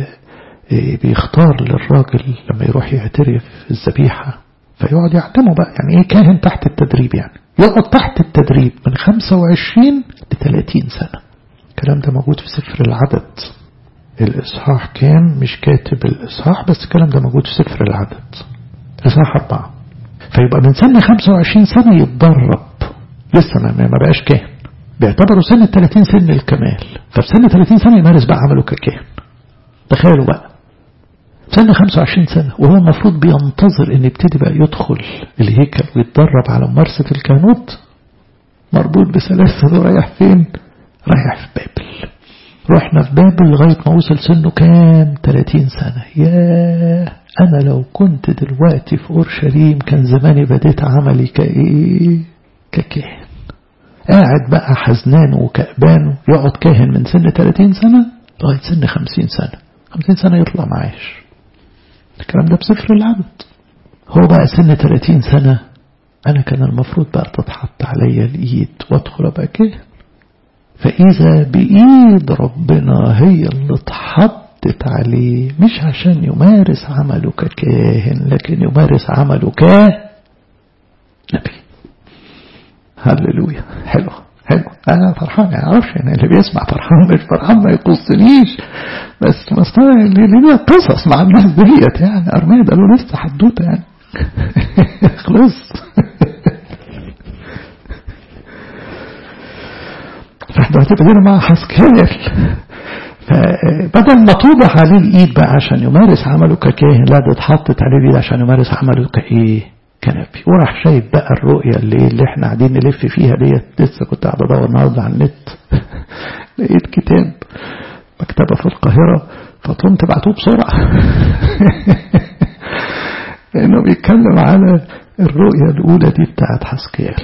بيختار للراجل لما يروح يعترف الذبيحة فيقعد يعلمه بقى يعني ايه كاهن تحت التدريب يعني يقعد تحت التدريب من 25 ل 30 سنة الكلام ده موجود في سفر العدد الإصحاح كام مش كاتب الإصحاح بس الكلام ده موجود في سفر العدد إصحاح أربعة فيبقى من سن 25 سنة يتدرب لسه ما, ما بقاش كاهن بيعتبروا سن 30 سن الكمال ففي سن 30 سنة يمارس بقى عمله ككاهن تخيلوا بقى سنة 25 سنة وهو المفروض بينتظر ان يبتدي بقى يدخل الهيكل ويتدرب على ممارسة الكهنوت مربوط بسلاسل ورايح فين رايح في بابل رحنا في بابل لغاية ما وصل سنه كام 30 سنة ياه أنا لو كنت دلوقتي في أورشليم كان زماني بديت عملي كإيه ككاهن قاعد بقى حزنان وكأبان يقعد كاهن من سن 30 سنة لغاية سن 50 سنة 50 سنة يطلع معاش الكلام ده بسفر العبد هو بقى سن 30 سنة أنا كان المفروض بقى تتحط عليا الإيد وأدخل أبقى كاهن فإذا بإيد ربنا هي اللي اتحطت عليه مش عشان يمارس عمله ككاهن لكن يمارس عمله كنبي هللويا حلو حلو أنا فرحان يعني عارفش يعني اللي بيسمع فرحان مش فرحان ما يقصنيش بس مصنع اللي ليه قصص مع الناس ديت يعني أرمية ده له لسه حدوته يعني خلص فاحنا هتبقى مع حسكال فبدل ما توضح عليه الايد بقى عشان يمارس عمله ككاهن لا ده اتحطت عليه الايد عشان يمارس عمله كايه كنبي وراح شايف بقى الرؤية اللي, اللي احنا قاعدين نلف فيها ديت لسه كنت قاعد ادور النهارده على النت لقيت كتاب مكتبة في القاهرة فقمت بعتوه بسرعة لأنه بيتكلم على الرؤية الأولى دي بتاعت حسكيال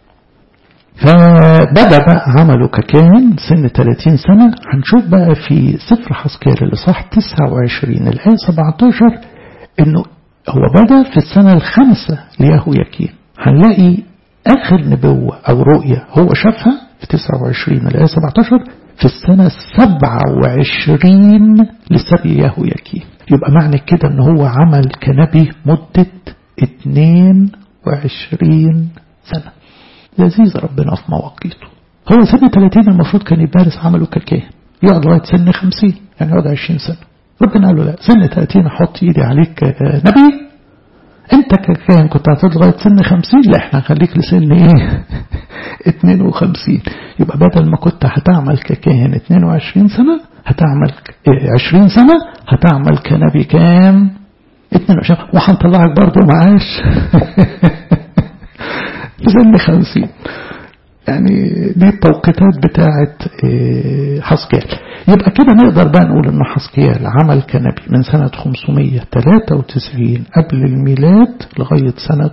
فبدأ بقى عمله ككاهن سن 30 سنة هنشوف بقى في سفر حسكيال الإصحاح 29 الآية 17 إنه هو بدأ في السنة الخامسة ليهو يكين هنلاقي آخر نبوة أو رؤية هو شافها في 29 الآية 17 في السنة السبعة وعشرين لسبي يهو يكين يبقى معنى كده ان هو عمل كنبي مدة 22 سنة لذيذ ربنا في مواقيته هو سن 30 المفروض كان يمارس عمله ككاهن يقعد لغاية سن 50 يعني يقعد 20 سنة ربنا قال له لا سن 30 احط ايدي عليك نبي انت ككاهن كنت هتقعد لغايه سن 50 لا احنا هنخليك لسن ايه 52 يبقى بدل ما كنت هتعمل ككاهن 22 سنه هتعمل 20 سنه هتعمل كنبي كام 22 وهنطلعك برضه معاش لسن 50 يعني دي التوقيتات بتاعت حسكيال يبقى كده نقدر بقى نقول ان حسكيال عمل كنبي من سنة 593 قبل الميلاد لغاية سنة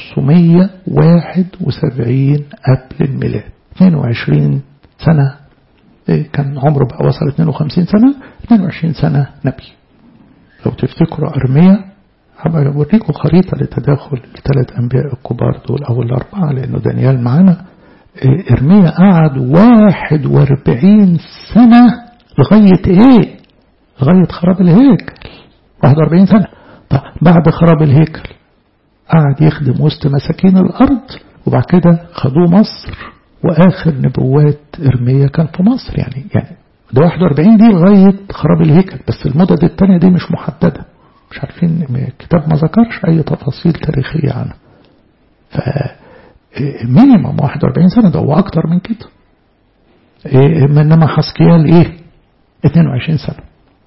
571 قبل الميلاد 22 سنة كان عمره بقى وصل 52 سنة 22 سنة نبي لو تفتكروا أرمية هبقى أوريكم خريطة لتداخل الثلاث أنبياء الكبار دول أو الأربعة لأنه دانيال معانا إرميا قعد واحد واربعين سنة لغاية إيه لغاية خراب الهيكل واحد واربعين سنة طب بعد خراب الهيكل قعد يخدم وسط مساكين الأرض وبعد كده خدوه مصر وآخر نبوات إرميا كان في مصر يعني يعني ده 41 دي لغاية خراب الهيكل بس المدد التانية دي مش محددة مش عارفين الكتاب ما ذكرش أي تفاصيل تاريخية عنها ف مينيمم 41 سنة ده هو أكتر من كده إيه إنما حسكيال إيه 22 سنة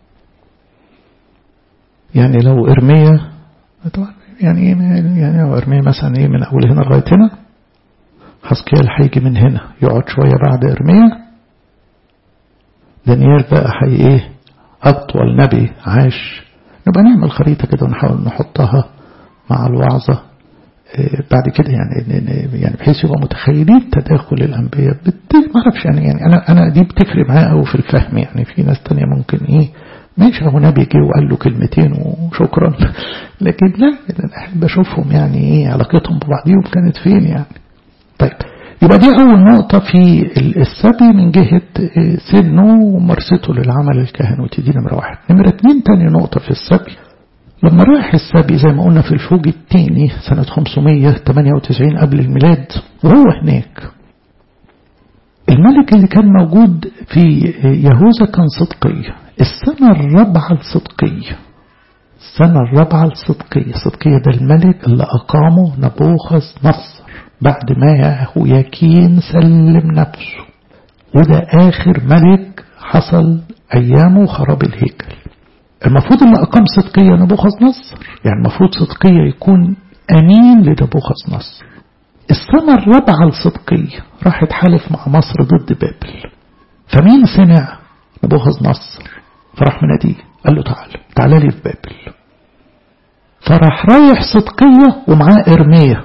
يعني لو إرميا طبعا يعني إيه يعني لو إرميا مثلا إيه من أول هنا لغاية هنا حسكيال هيجي من هنا يقعد شوية بعد إرميا دانيال بقى هي إيه أطول نبي عاش نبقى نعمل خريطة كده ونحاول نحطها مع الوعظة بعد كده يعني يعني بحيث يبقى متخيلين تداخل الانبياء ما اعرفش يعني يعني انا انا دي بتفرق معايا قوي في الفهم يعني في ناس تانية ممكن ايه ماشي هو نبي جه وقال له كلمتين وشكرا لكن لا انا احب اشوفهم يعني ايه علاقتهم ببعضهم كانت فين يعني طيب يبقى دي اول نقطة في السبي من جهة سنه وممارسته للعمل الكهنوتي دي نمرة واحد نمرة اتنين تاني نقطة في السبي لما راح السبي زي ما قلنا في الفوج الثاني سنة 598 قبل الميلاد وهو هناك الملك اللي كان موجود في يهوذا كان صدقية السنة الرابعة الصدقية السنة الرابعة الصدقية صدقية ده الملك اللي أقامه نبوخذ نصر بعد ما يهوياكين سلم نفسه وده آخر ملك حصل أيامه خراب الهيكل المفروض اللي أقام صدقية نبوخذ نصر يعني المفروض صدقية يكون أمين لنبوخذ نصر السنة الرابعة الصدقية راح يتحالف مع مصر ضد بابل فمين سمع نبوخذ نصر فراح مناديه قال له تعال تعال لي في بابل فراح رايح صدقية ومعاه إرمية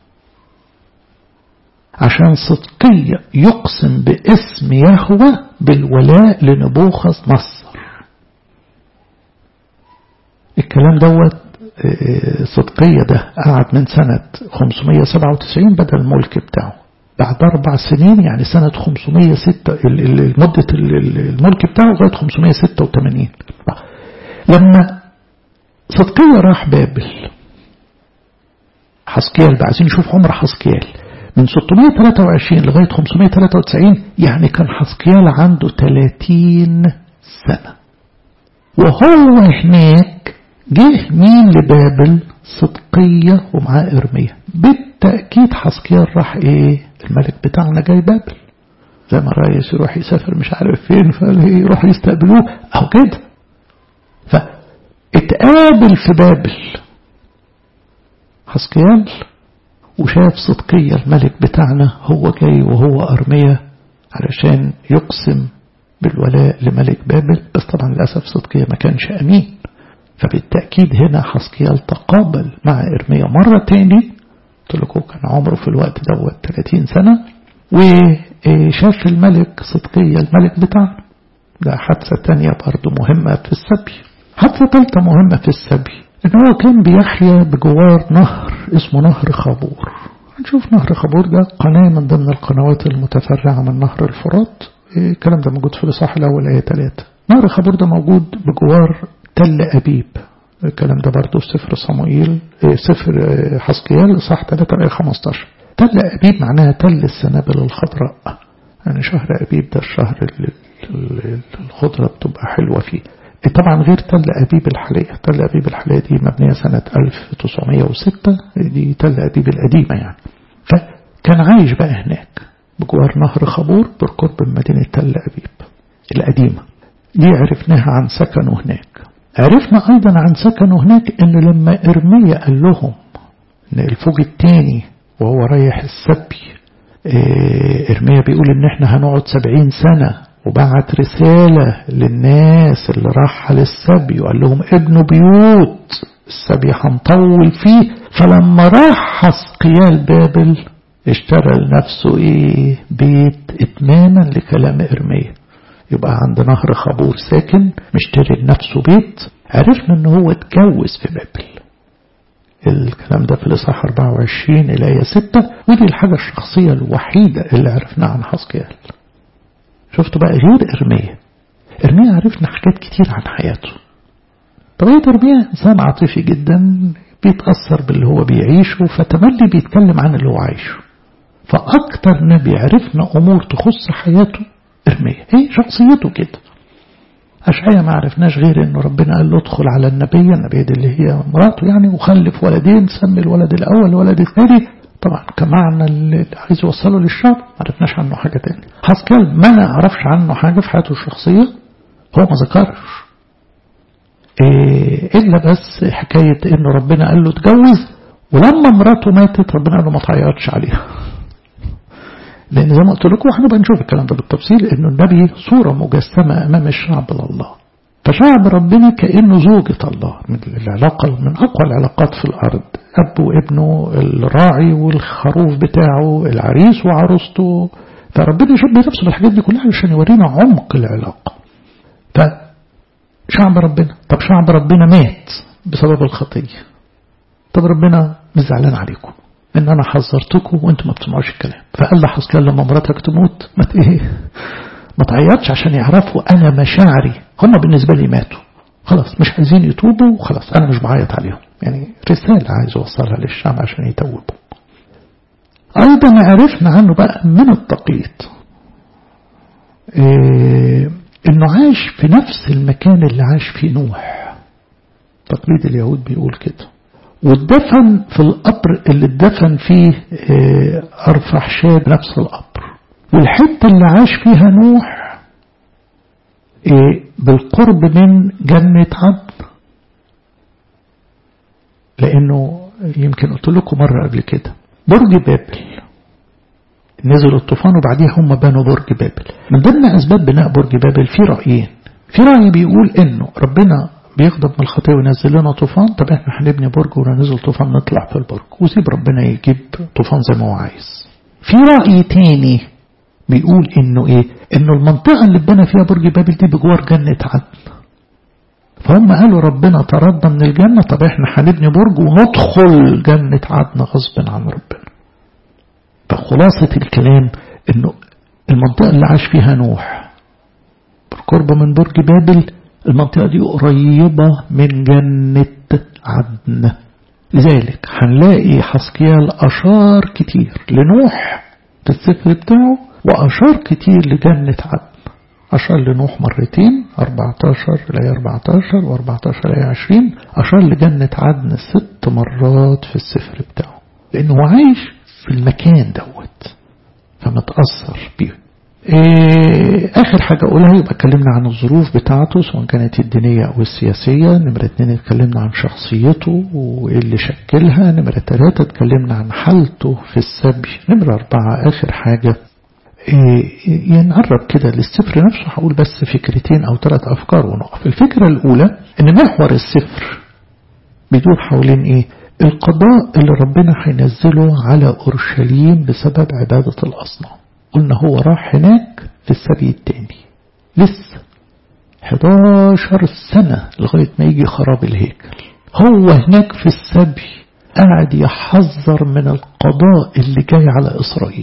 عشان صدقية يقسم باسم يهوى بالولاء لنبوخذ نصر الكلام دوت صدقية ده قعد من سنة 597 بدأ الملك بتاعه بعد أربع سنين يعني سنة 506 مدة الملك بتاعه لغاية 586 لما صدقية راح بابل حسكيال بقى عايزين نشوف عمر حسكيال من 623 لغاية 593 يعني كان حسكيال عنده 30 سنة وهو هناك جه مين لبابل صدقية ومعاه إرمية بالتأكيد حسكيال راح إيه الملك بتاعنا جاي بابل زي ما الرئيس يروح يسافر مش عارف فين فيروح يستقبلوه أو كده فاتقابل في بابل حسكيال وشاف صدقية الملك بتاعنا هو جاي وهو أرمية علشان يقسم بالولاء لملك بابل بس طبعا للأسف صدقية ما كانش أمين فبالتأكيد هنا حسكيال تقابل مع إرميا مرة تاني قلت لكم كان عمره في الوقت دوت 30 سنة وشاف الملك صدقية الملك بتاعنا ده حادثة تانية برضو مهمة في السبي حادثة ثالثة مهمة في السبي إن هو كان بيحيا بجوار نهر اسمه نهر خابور هنشوف نهر خابور ده قناة من ضمن القنوات المتفرعة من نهر الفرات الكلام ده موجود في الإصحاح الأول آية 3 نهر خابور ده موجود بجوار تل أبيب الكلام ده برضه في سفر صموئيل سفر حسقيال إصحاح 3 آية 15 تل أبيب معناها تل السنابل الخضراء يعني شهر أبيب ده الشهر اللي الخضرة بتبقى حلوة فيه طبعا غير تل أبيب الحالية تل أبيب الحالية دي مبنية سنة 1906 دي تل أبيب القديمة يعني فكان عايش بقى هناك بجوار نهر خبور بالقرب من مدينة تل أبيب القديمة دي عرفناها عن سكنه هناك عرفنا أيضا عن سكنه هناك أن لما إرميا قال لهم أن الفوج الثاني وهو رايح السبي إرميا بيقول أن احنا هنقعد سبعين سنة وبعت رسالة للناس اللي راح للسبي وقال لهم ابنوا بيوت السبي هنطول فيه فلما راح حسقيال بابل اشترى لنفسه ايه بيت اتماما لكلام ارميا يبقى عند نهر خابور ساكن مشتري لنفسه بيت عرفنا ان هو اتجوز في بابل الكلام ده في الإصحاح 24 الآية 6 ودي الحاجة الشخصية الوحيدة اللي عرفناها عن حسقيال شفتوا بقى غير إرميا إرميا عرفنا حاجات كتير عن حياته طبيعة إرميا إنسان عاطفي جدا بيتأثر باللي هو بيعيشه فتملي بيتكلم عن اللي هو عايشه فأكتر نبي عرفنا أمور تخص حياته إرميا هي شخصيته كده أشعيا ما عرفناش غير إنه ربنا قال له ادخل على النبية النبية دي اللي هي مراته يعني وخلف ولدين سمي الولد الأول الولد الثاني طبعا كمعنى اللي عايز يوصله للشعب ما عرفناش عنه حاجة تاني حسكال ما نعرفش عنه حاجة في حياته الشخصية هو ما ذكرش إيه إلا بس حكاية إنه ربنا قال له اتجوز ولما مراته ماتت ربنا قال له ما تعيطش عليها لأن زي ما قلت لكم احنا بنشوف الكلام ده بالتفصيل إنه النبي صورة مجسمة أمام الشعب لله فشعب ربنا كأنه زوجة الله من العلاقة من أقوى العلاقات في الأرض أب وابنه الراعي والخروف بتاعه العريس وعروسته فربنا يشبه نفسه بالحاجات دي كلها عشان يورينا عمق العلاقة فشعب ربنا طب شعب ربنا مات بسبب الخطية طب ربنا مش زعلان عليكم ان انا حذرتكم وانتم ما بتسمعوش الكلام فقال لحسكال لما مراتك تموت ما ايه ما تعيطش عشان يعرفوا انا مشاعري هم بالنسبه لي ماتوا خلاص مش عايزين يتوبوا وخلاص انا مش بعيط عليهم يعني رساله عايز اوصلها للشعب عشان يتوبوا ايضا عرفنا عنه بقى من التقليد إيه انه عاش في نفس المكان اللي عاش فيه نوح تقليد اليهود بيقول كده واتدفن في القبر اللي اتدفن فيه أرفحشاد نفس القبر والحتة اللي عاش فيها نوح بالقرب من جنة عدن لأنه يمكن قلت لكم مرة قبل كده برج بابل نزل الطوفان وبعديها هم بنوا برج بابل من ضمن أسباب بناء برج بابل في رأيين في رأي بيقول إنه ربنا بيغضب من الخطية وينزل لنا طوفان طب احنا هنبني برج وننزل طوفان نطلع في البرج وسيب ربنا يجيب طوفان زي ما هو عايز في رأي تاني بيقول انه ايه انه المنطقة اللي اتبنى فيها برج بابل دي بجوار جنة عدن فهم قالوا ربنا طردنا من الجنة طب احنا هنبني برج وندخل جنة عدن غصب عن ربنا فخلاصة الكلام انه المنطقة اللي عاش فيها نوح بالقرب من برج بابل المنطقة دي قريبة من جنة عدن لذلك هنلاقي حسكيال أشار كتير لنوح في السفر بتاعه وأشار كتير لجنة عدن أشار لنوح مرتين 14 لآية 14 و14 لآية 20 أشار لجنة عدن ست مرات في السفر بتاعه لأنه عايش في المكان دوت فمتأثر بيه إيه آخر حاجة أقولها يبقى اتكلمنا عن الظروف بتاعته سواء كانت الدينية أو السياسية نمرة اتنين اتكلمنا عن شخصيته وإيه اللي شكلها نمرة تلاتة اتكلمنا عن حالته في السبي نمرة أربعة آخر حاجة إيه يعني نقرب كده للسفر نفسه هقول بس فكرتين أو ثلاث أفكار ونقف الفكرة الأولى إن محور السفر بيدور حوالين إيه القضاء اللي ربنا هينزله على أورشليم بسبب عبادة الأصنام قلنا هو راح هناك في السبي التاني لسه 11 سنة لغاية ما يجي خراب الهيكل هو هناك في السبي قاعد يحذر من القضاء اللي جاي على إسرائيل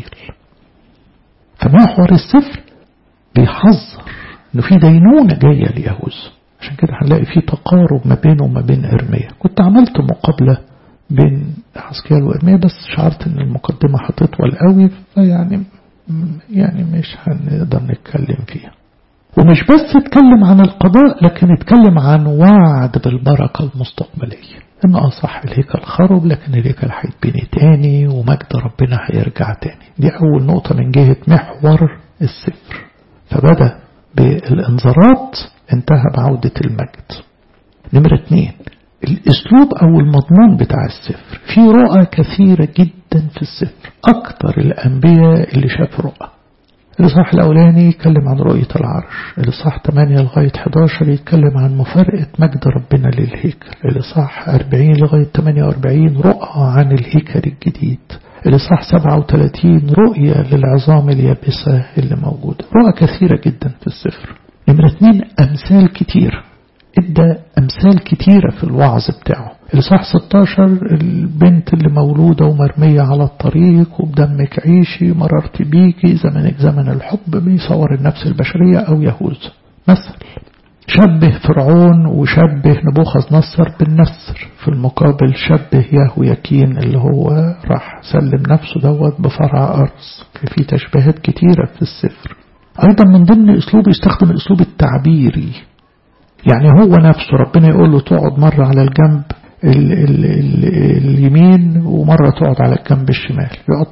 فمحور السفر بيحذر انه في دينونة جاية ليهوذا عشان كده هنلاقي في تقارب ما بينه وما بين إرميا كنت عملت مقابلة بين حسكيال وإرميا بس شعرت ان المقدمة هتطول قوي فيعني يعني مش هنقدر نتكلم فيها ومش بس اتكلم عن القضاء لكن اتكلم عن وعد بالبركة المستقبلية ان اصح الهيكل خرب لكن الهيكل هيتبني تاني ومجد ربنا هيرجع تاني دي اول نقطة من جهة محور السفر فبدأ بالانذارات انتهى بعودة المجد نمرة اتنين الاسلوب او المضمون بتاع السفر في رؤى كثيرة جدا في السفر اكتر الانبياء اللي شاف رؤى الإصحاح الأولاني يتكلم عن رؤية العرش الإصحاح 8 لغاية 11 يتكلم عن مفارقة مجد ربنا للهيكل الإصحاح 40 لغاية 48 رؤى عن الهيكل الجديد الإصحاح 37 رؤية للعظام اليابسة اللي موجودة رؤى كثيرة جدا في السفر نمرة اثنين أمثال كتير ادى أمثال كتيرة في الوعظ بتاعه الإصحاح 16 البنت اللي مولودة ومرمية على الطريق وبدمك عيشي مررت بيكي زمنك زمن الحب بيصور النفس البشرية أو يهوذا مثل شبه فرعون وشبه نبوخذ نصر بالنسر في المقابل شبه ياهو يكين اللي هو راح سلم نفسه دوت بفرع أرز في تشبيهات كتيرة في السفر أيضا من ضمن أسلوب يستخدم الأسلوب التعبيري يعني هو نفسه ربنا يقول له تقعد مرة على الجنب ال ال ال اليمين ومرة تقعد على الجنب الشمال يقعد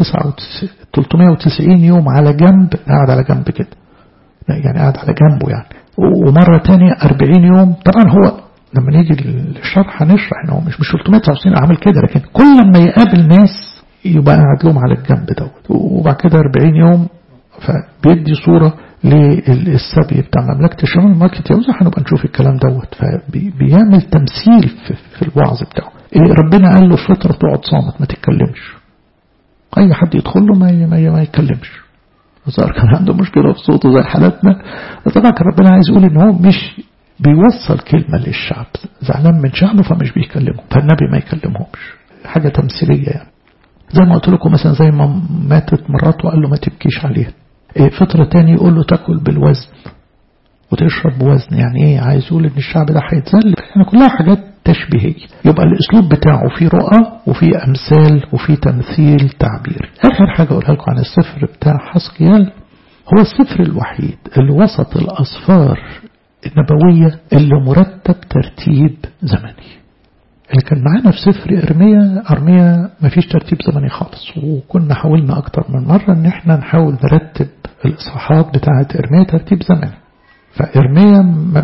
390 يوم على جنب قاعد على جنب كده يعني قاعد على جنبه يعني ومرة تانية 40 يوم طبعا هو لما نيجي للشرح هنشرح ان هو مش مش 390 عامل كده لكن كل ما يقابل ناس يبقى قاعد لهم على الجنب دوت وبعد كده 40 يوم فبيدي صورة للسبي بتاع مملكة الشمال مملكة يهوذا هنبقى نشوف الكلام دوت فبيعمل تمثيل في, في الوعظ بتاعه إيه ربنا قال له فترة تقعد صامت ما تتكلمش أي حد يدخل له ما ما, ما يتكلمش الظاهر كان عنده مشكلة في صوته زي حالتنا طبعا كان ربنا عايز يقول إن هو مش بيوصل كلمة للشعب زعلان من شعبه فمش بيكلمهم فالنبي ما يكلمهمش حاجة تمثيلية يعني زي ما قلت لكم مثلا زي ما ماتت مراته وقال له ما تبكيش عليها فترة تاني يقول له تاكل بالوزن وتشرب بوزن يعني ايه عايز يقول ان الشعب ده هيتذل يعني كلها حاجات تشبيهية يبقى الاسلوب بتاعه فيه رؤى وفيه امثال وفيه تمثيل تعبير اخر حاجة اقولها لكم عن السفر بتاع حسقيال هو السفر الوحيد اللي وسط الاسفار النبوية اللي مرتب ترتيب زمني اللي كان معانا في سفر إرميا أرميا ما فيش ترتيب زمني خالص وكنا حاولنا أكتر من مرة إن إحنا نحاول نرتب الإصحاحات بتاعة إرميا ترتيب زمني فإرميا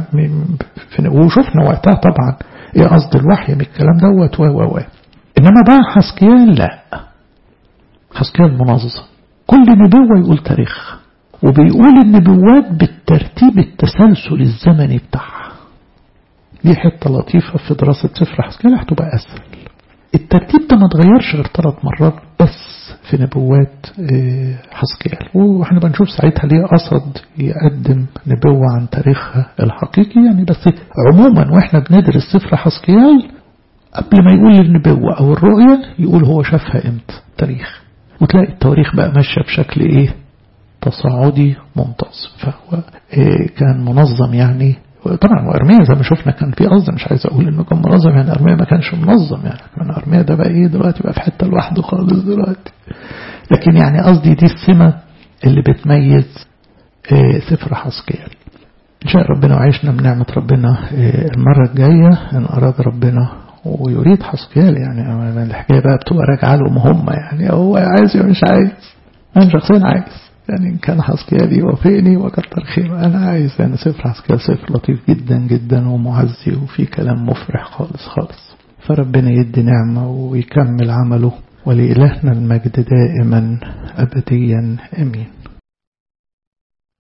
وشفنا وقتها طبعا إيه قصد الوحي من الكلام دوت و و و إنما بقى حسكيال لا حسكيال منظم كل نبوة يقول تاريخ وبيقول النبوات بالترتيب التسلسل الزمني بتاعها دي حتة لطيفة في دراسة سفر حسكيال هتبقى أسهل الترتيب ده ما اتغيرش غير ثلاث مرات بس في نبوات حسكيال واحنا بنشوف ساعتها ليه قصد يقدم نبوة عن تاريخها الحقيقي يعني بس عموما واحنا بندرس سفر حسكيال قبل ما يقول النبوة أو الرؤية يقول هو شافها امتى تاريخ وتلاقي التواريخ بقى ماشية بشكل ايه تصاعدي منتظم فهو إيه كان منظم يعني طبعا وارميا زي ما شفنا كان في قصد مش عايز اقول انه كان منظم يعني ارميا ما كانش منظم يعني كان ارميا ده بقى ايه دلوقتي بقى في حته لوحده خالص دلوقتي لكن يعني قصدي دي السمه اللي بتميز إيه سفر حسكيال ان شاء ربنا وعيشنا بنعمه ربنا إيه المره الجايه ان اراد ربنا ويريد حسكيال يعني الحكايه بقى بتبقى راجعه لهم هم يعني هو عايز ولا مش عايز انا شخصيا عايز يعني إن كان حسكيال يوافقني وكتر خيره أنا عايز يعني سفر حسكيال سفر لطيف جدا جدا ومعزي وفي كلام مفرح خالص خالص فربنا يدي نعمة ويكمل عمله ولإلهنا المجد دائما أبديا أمين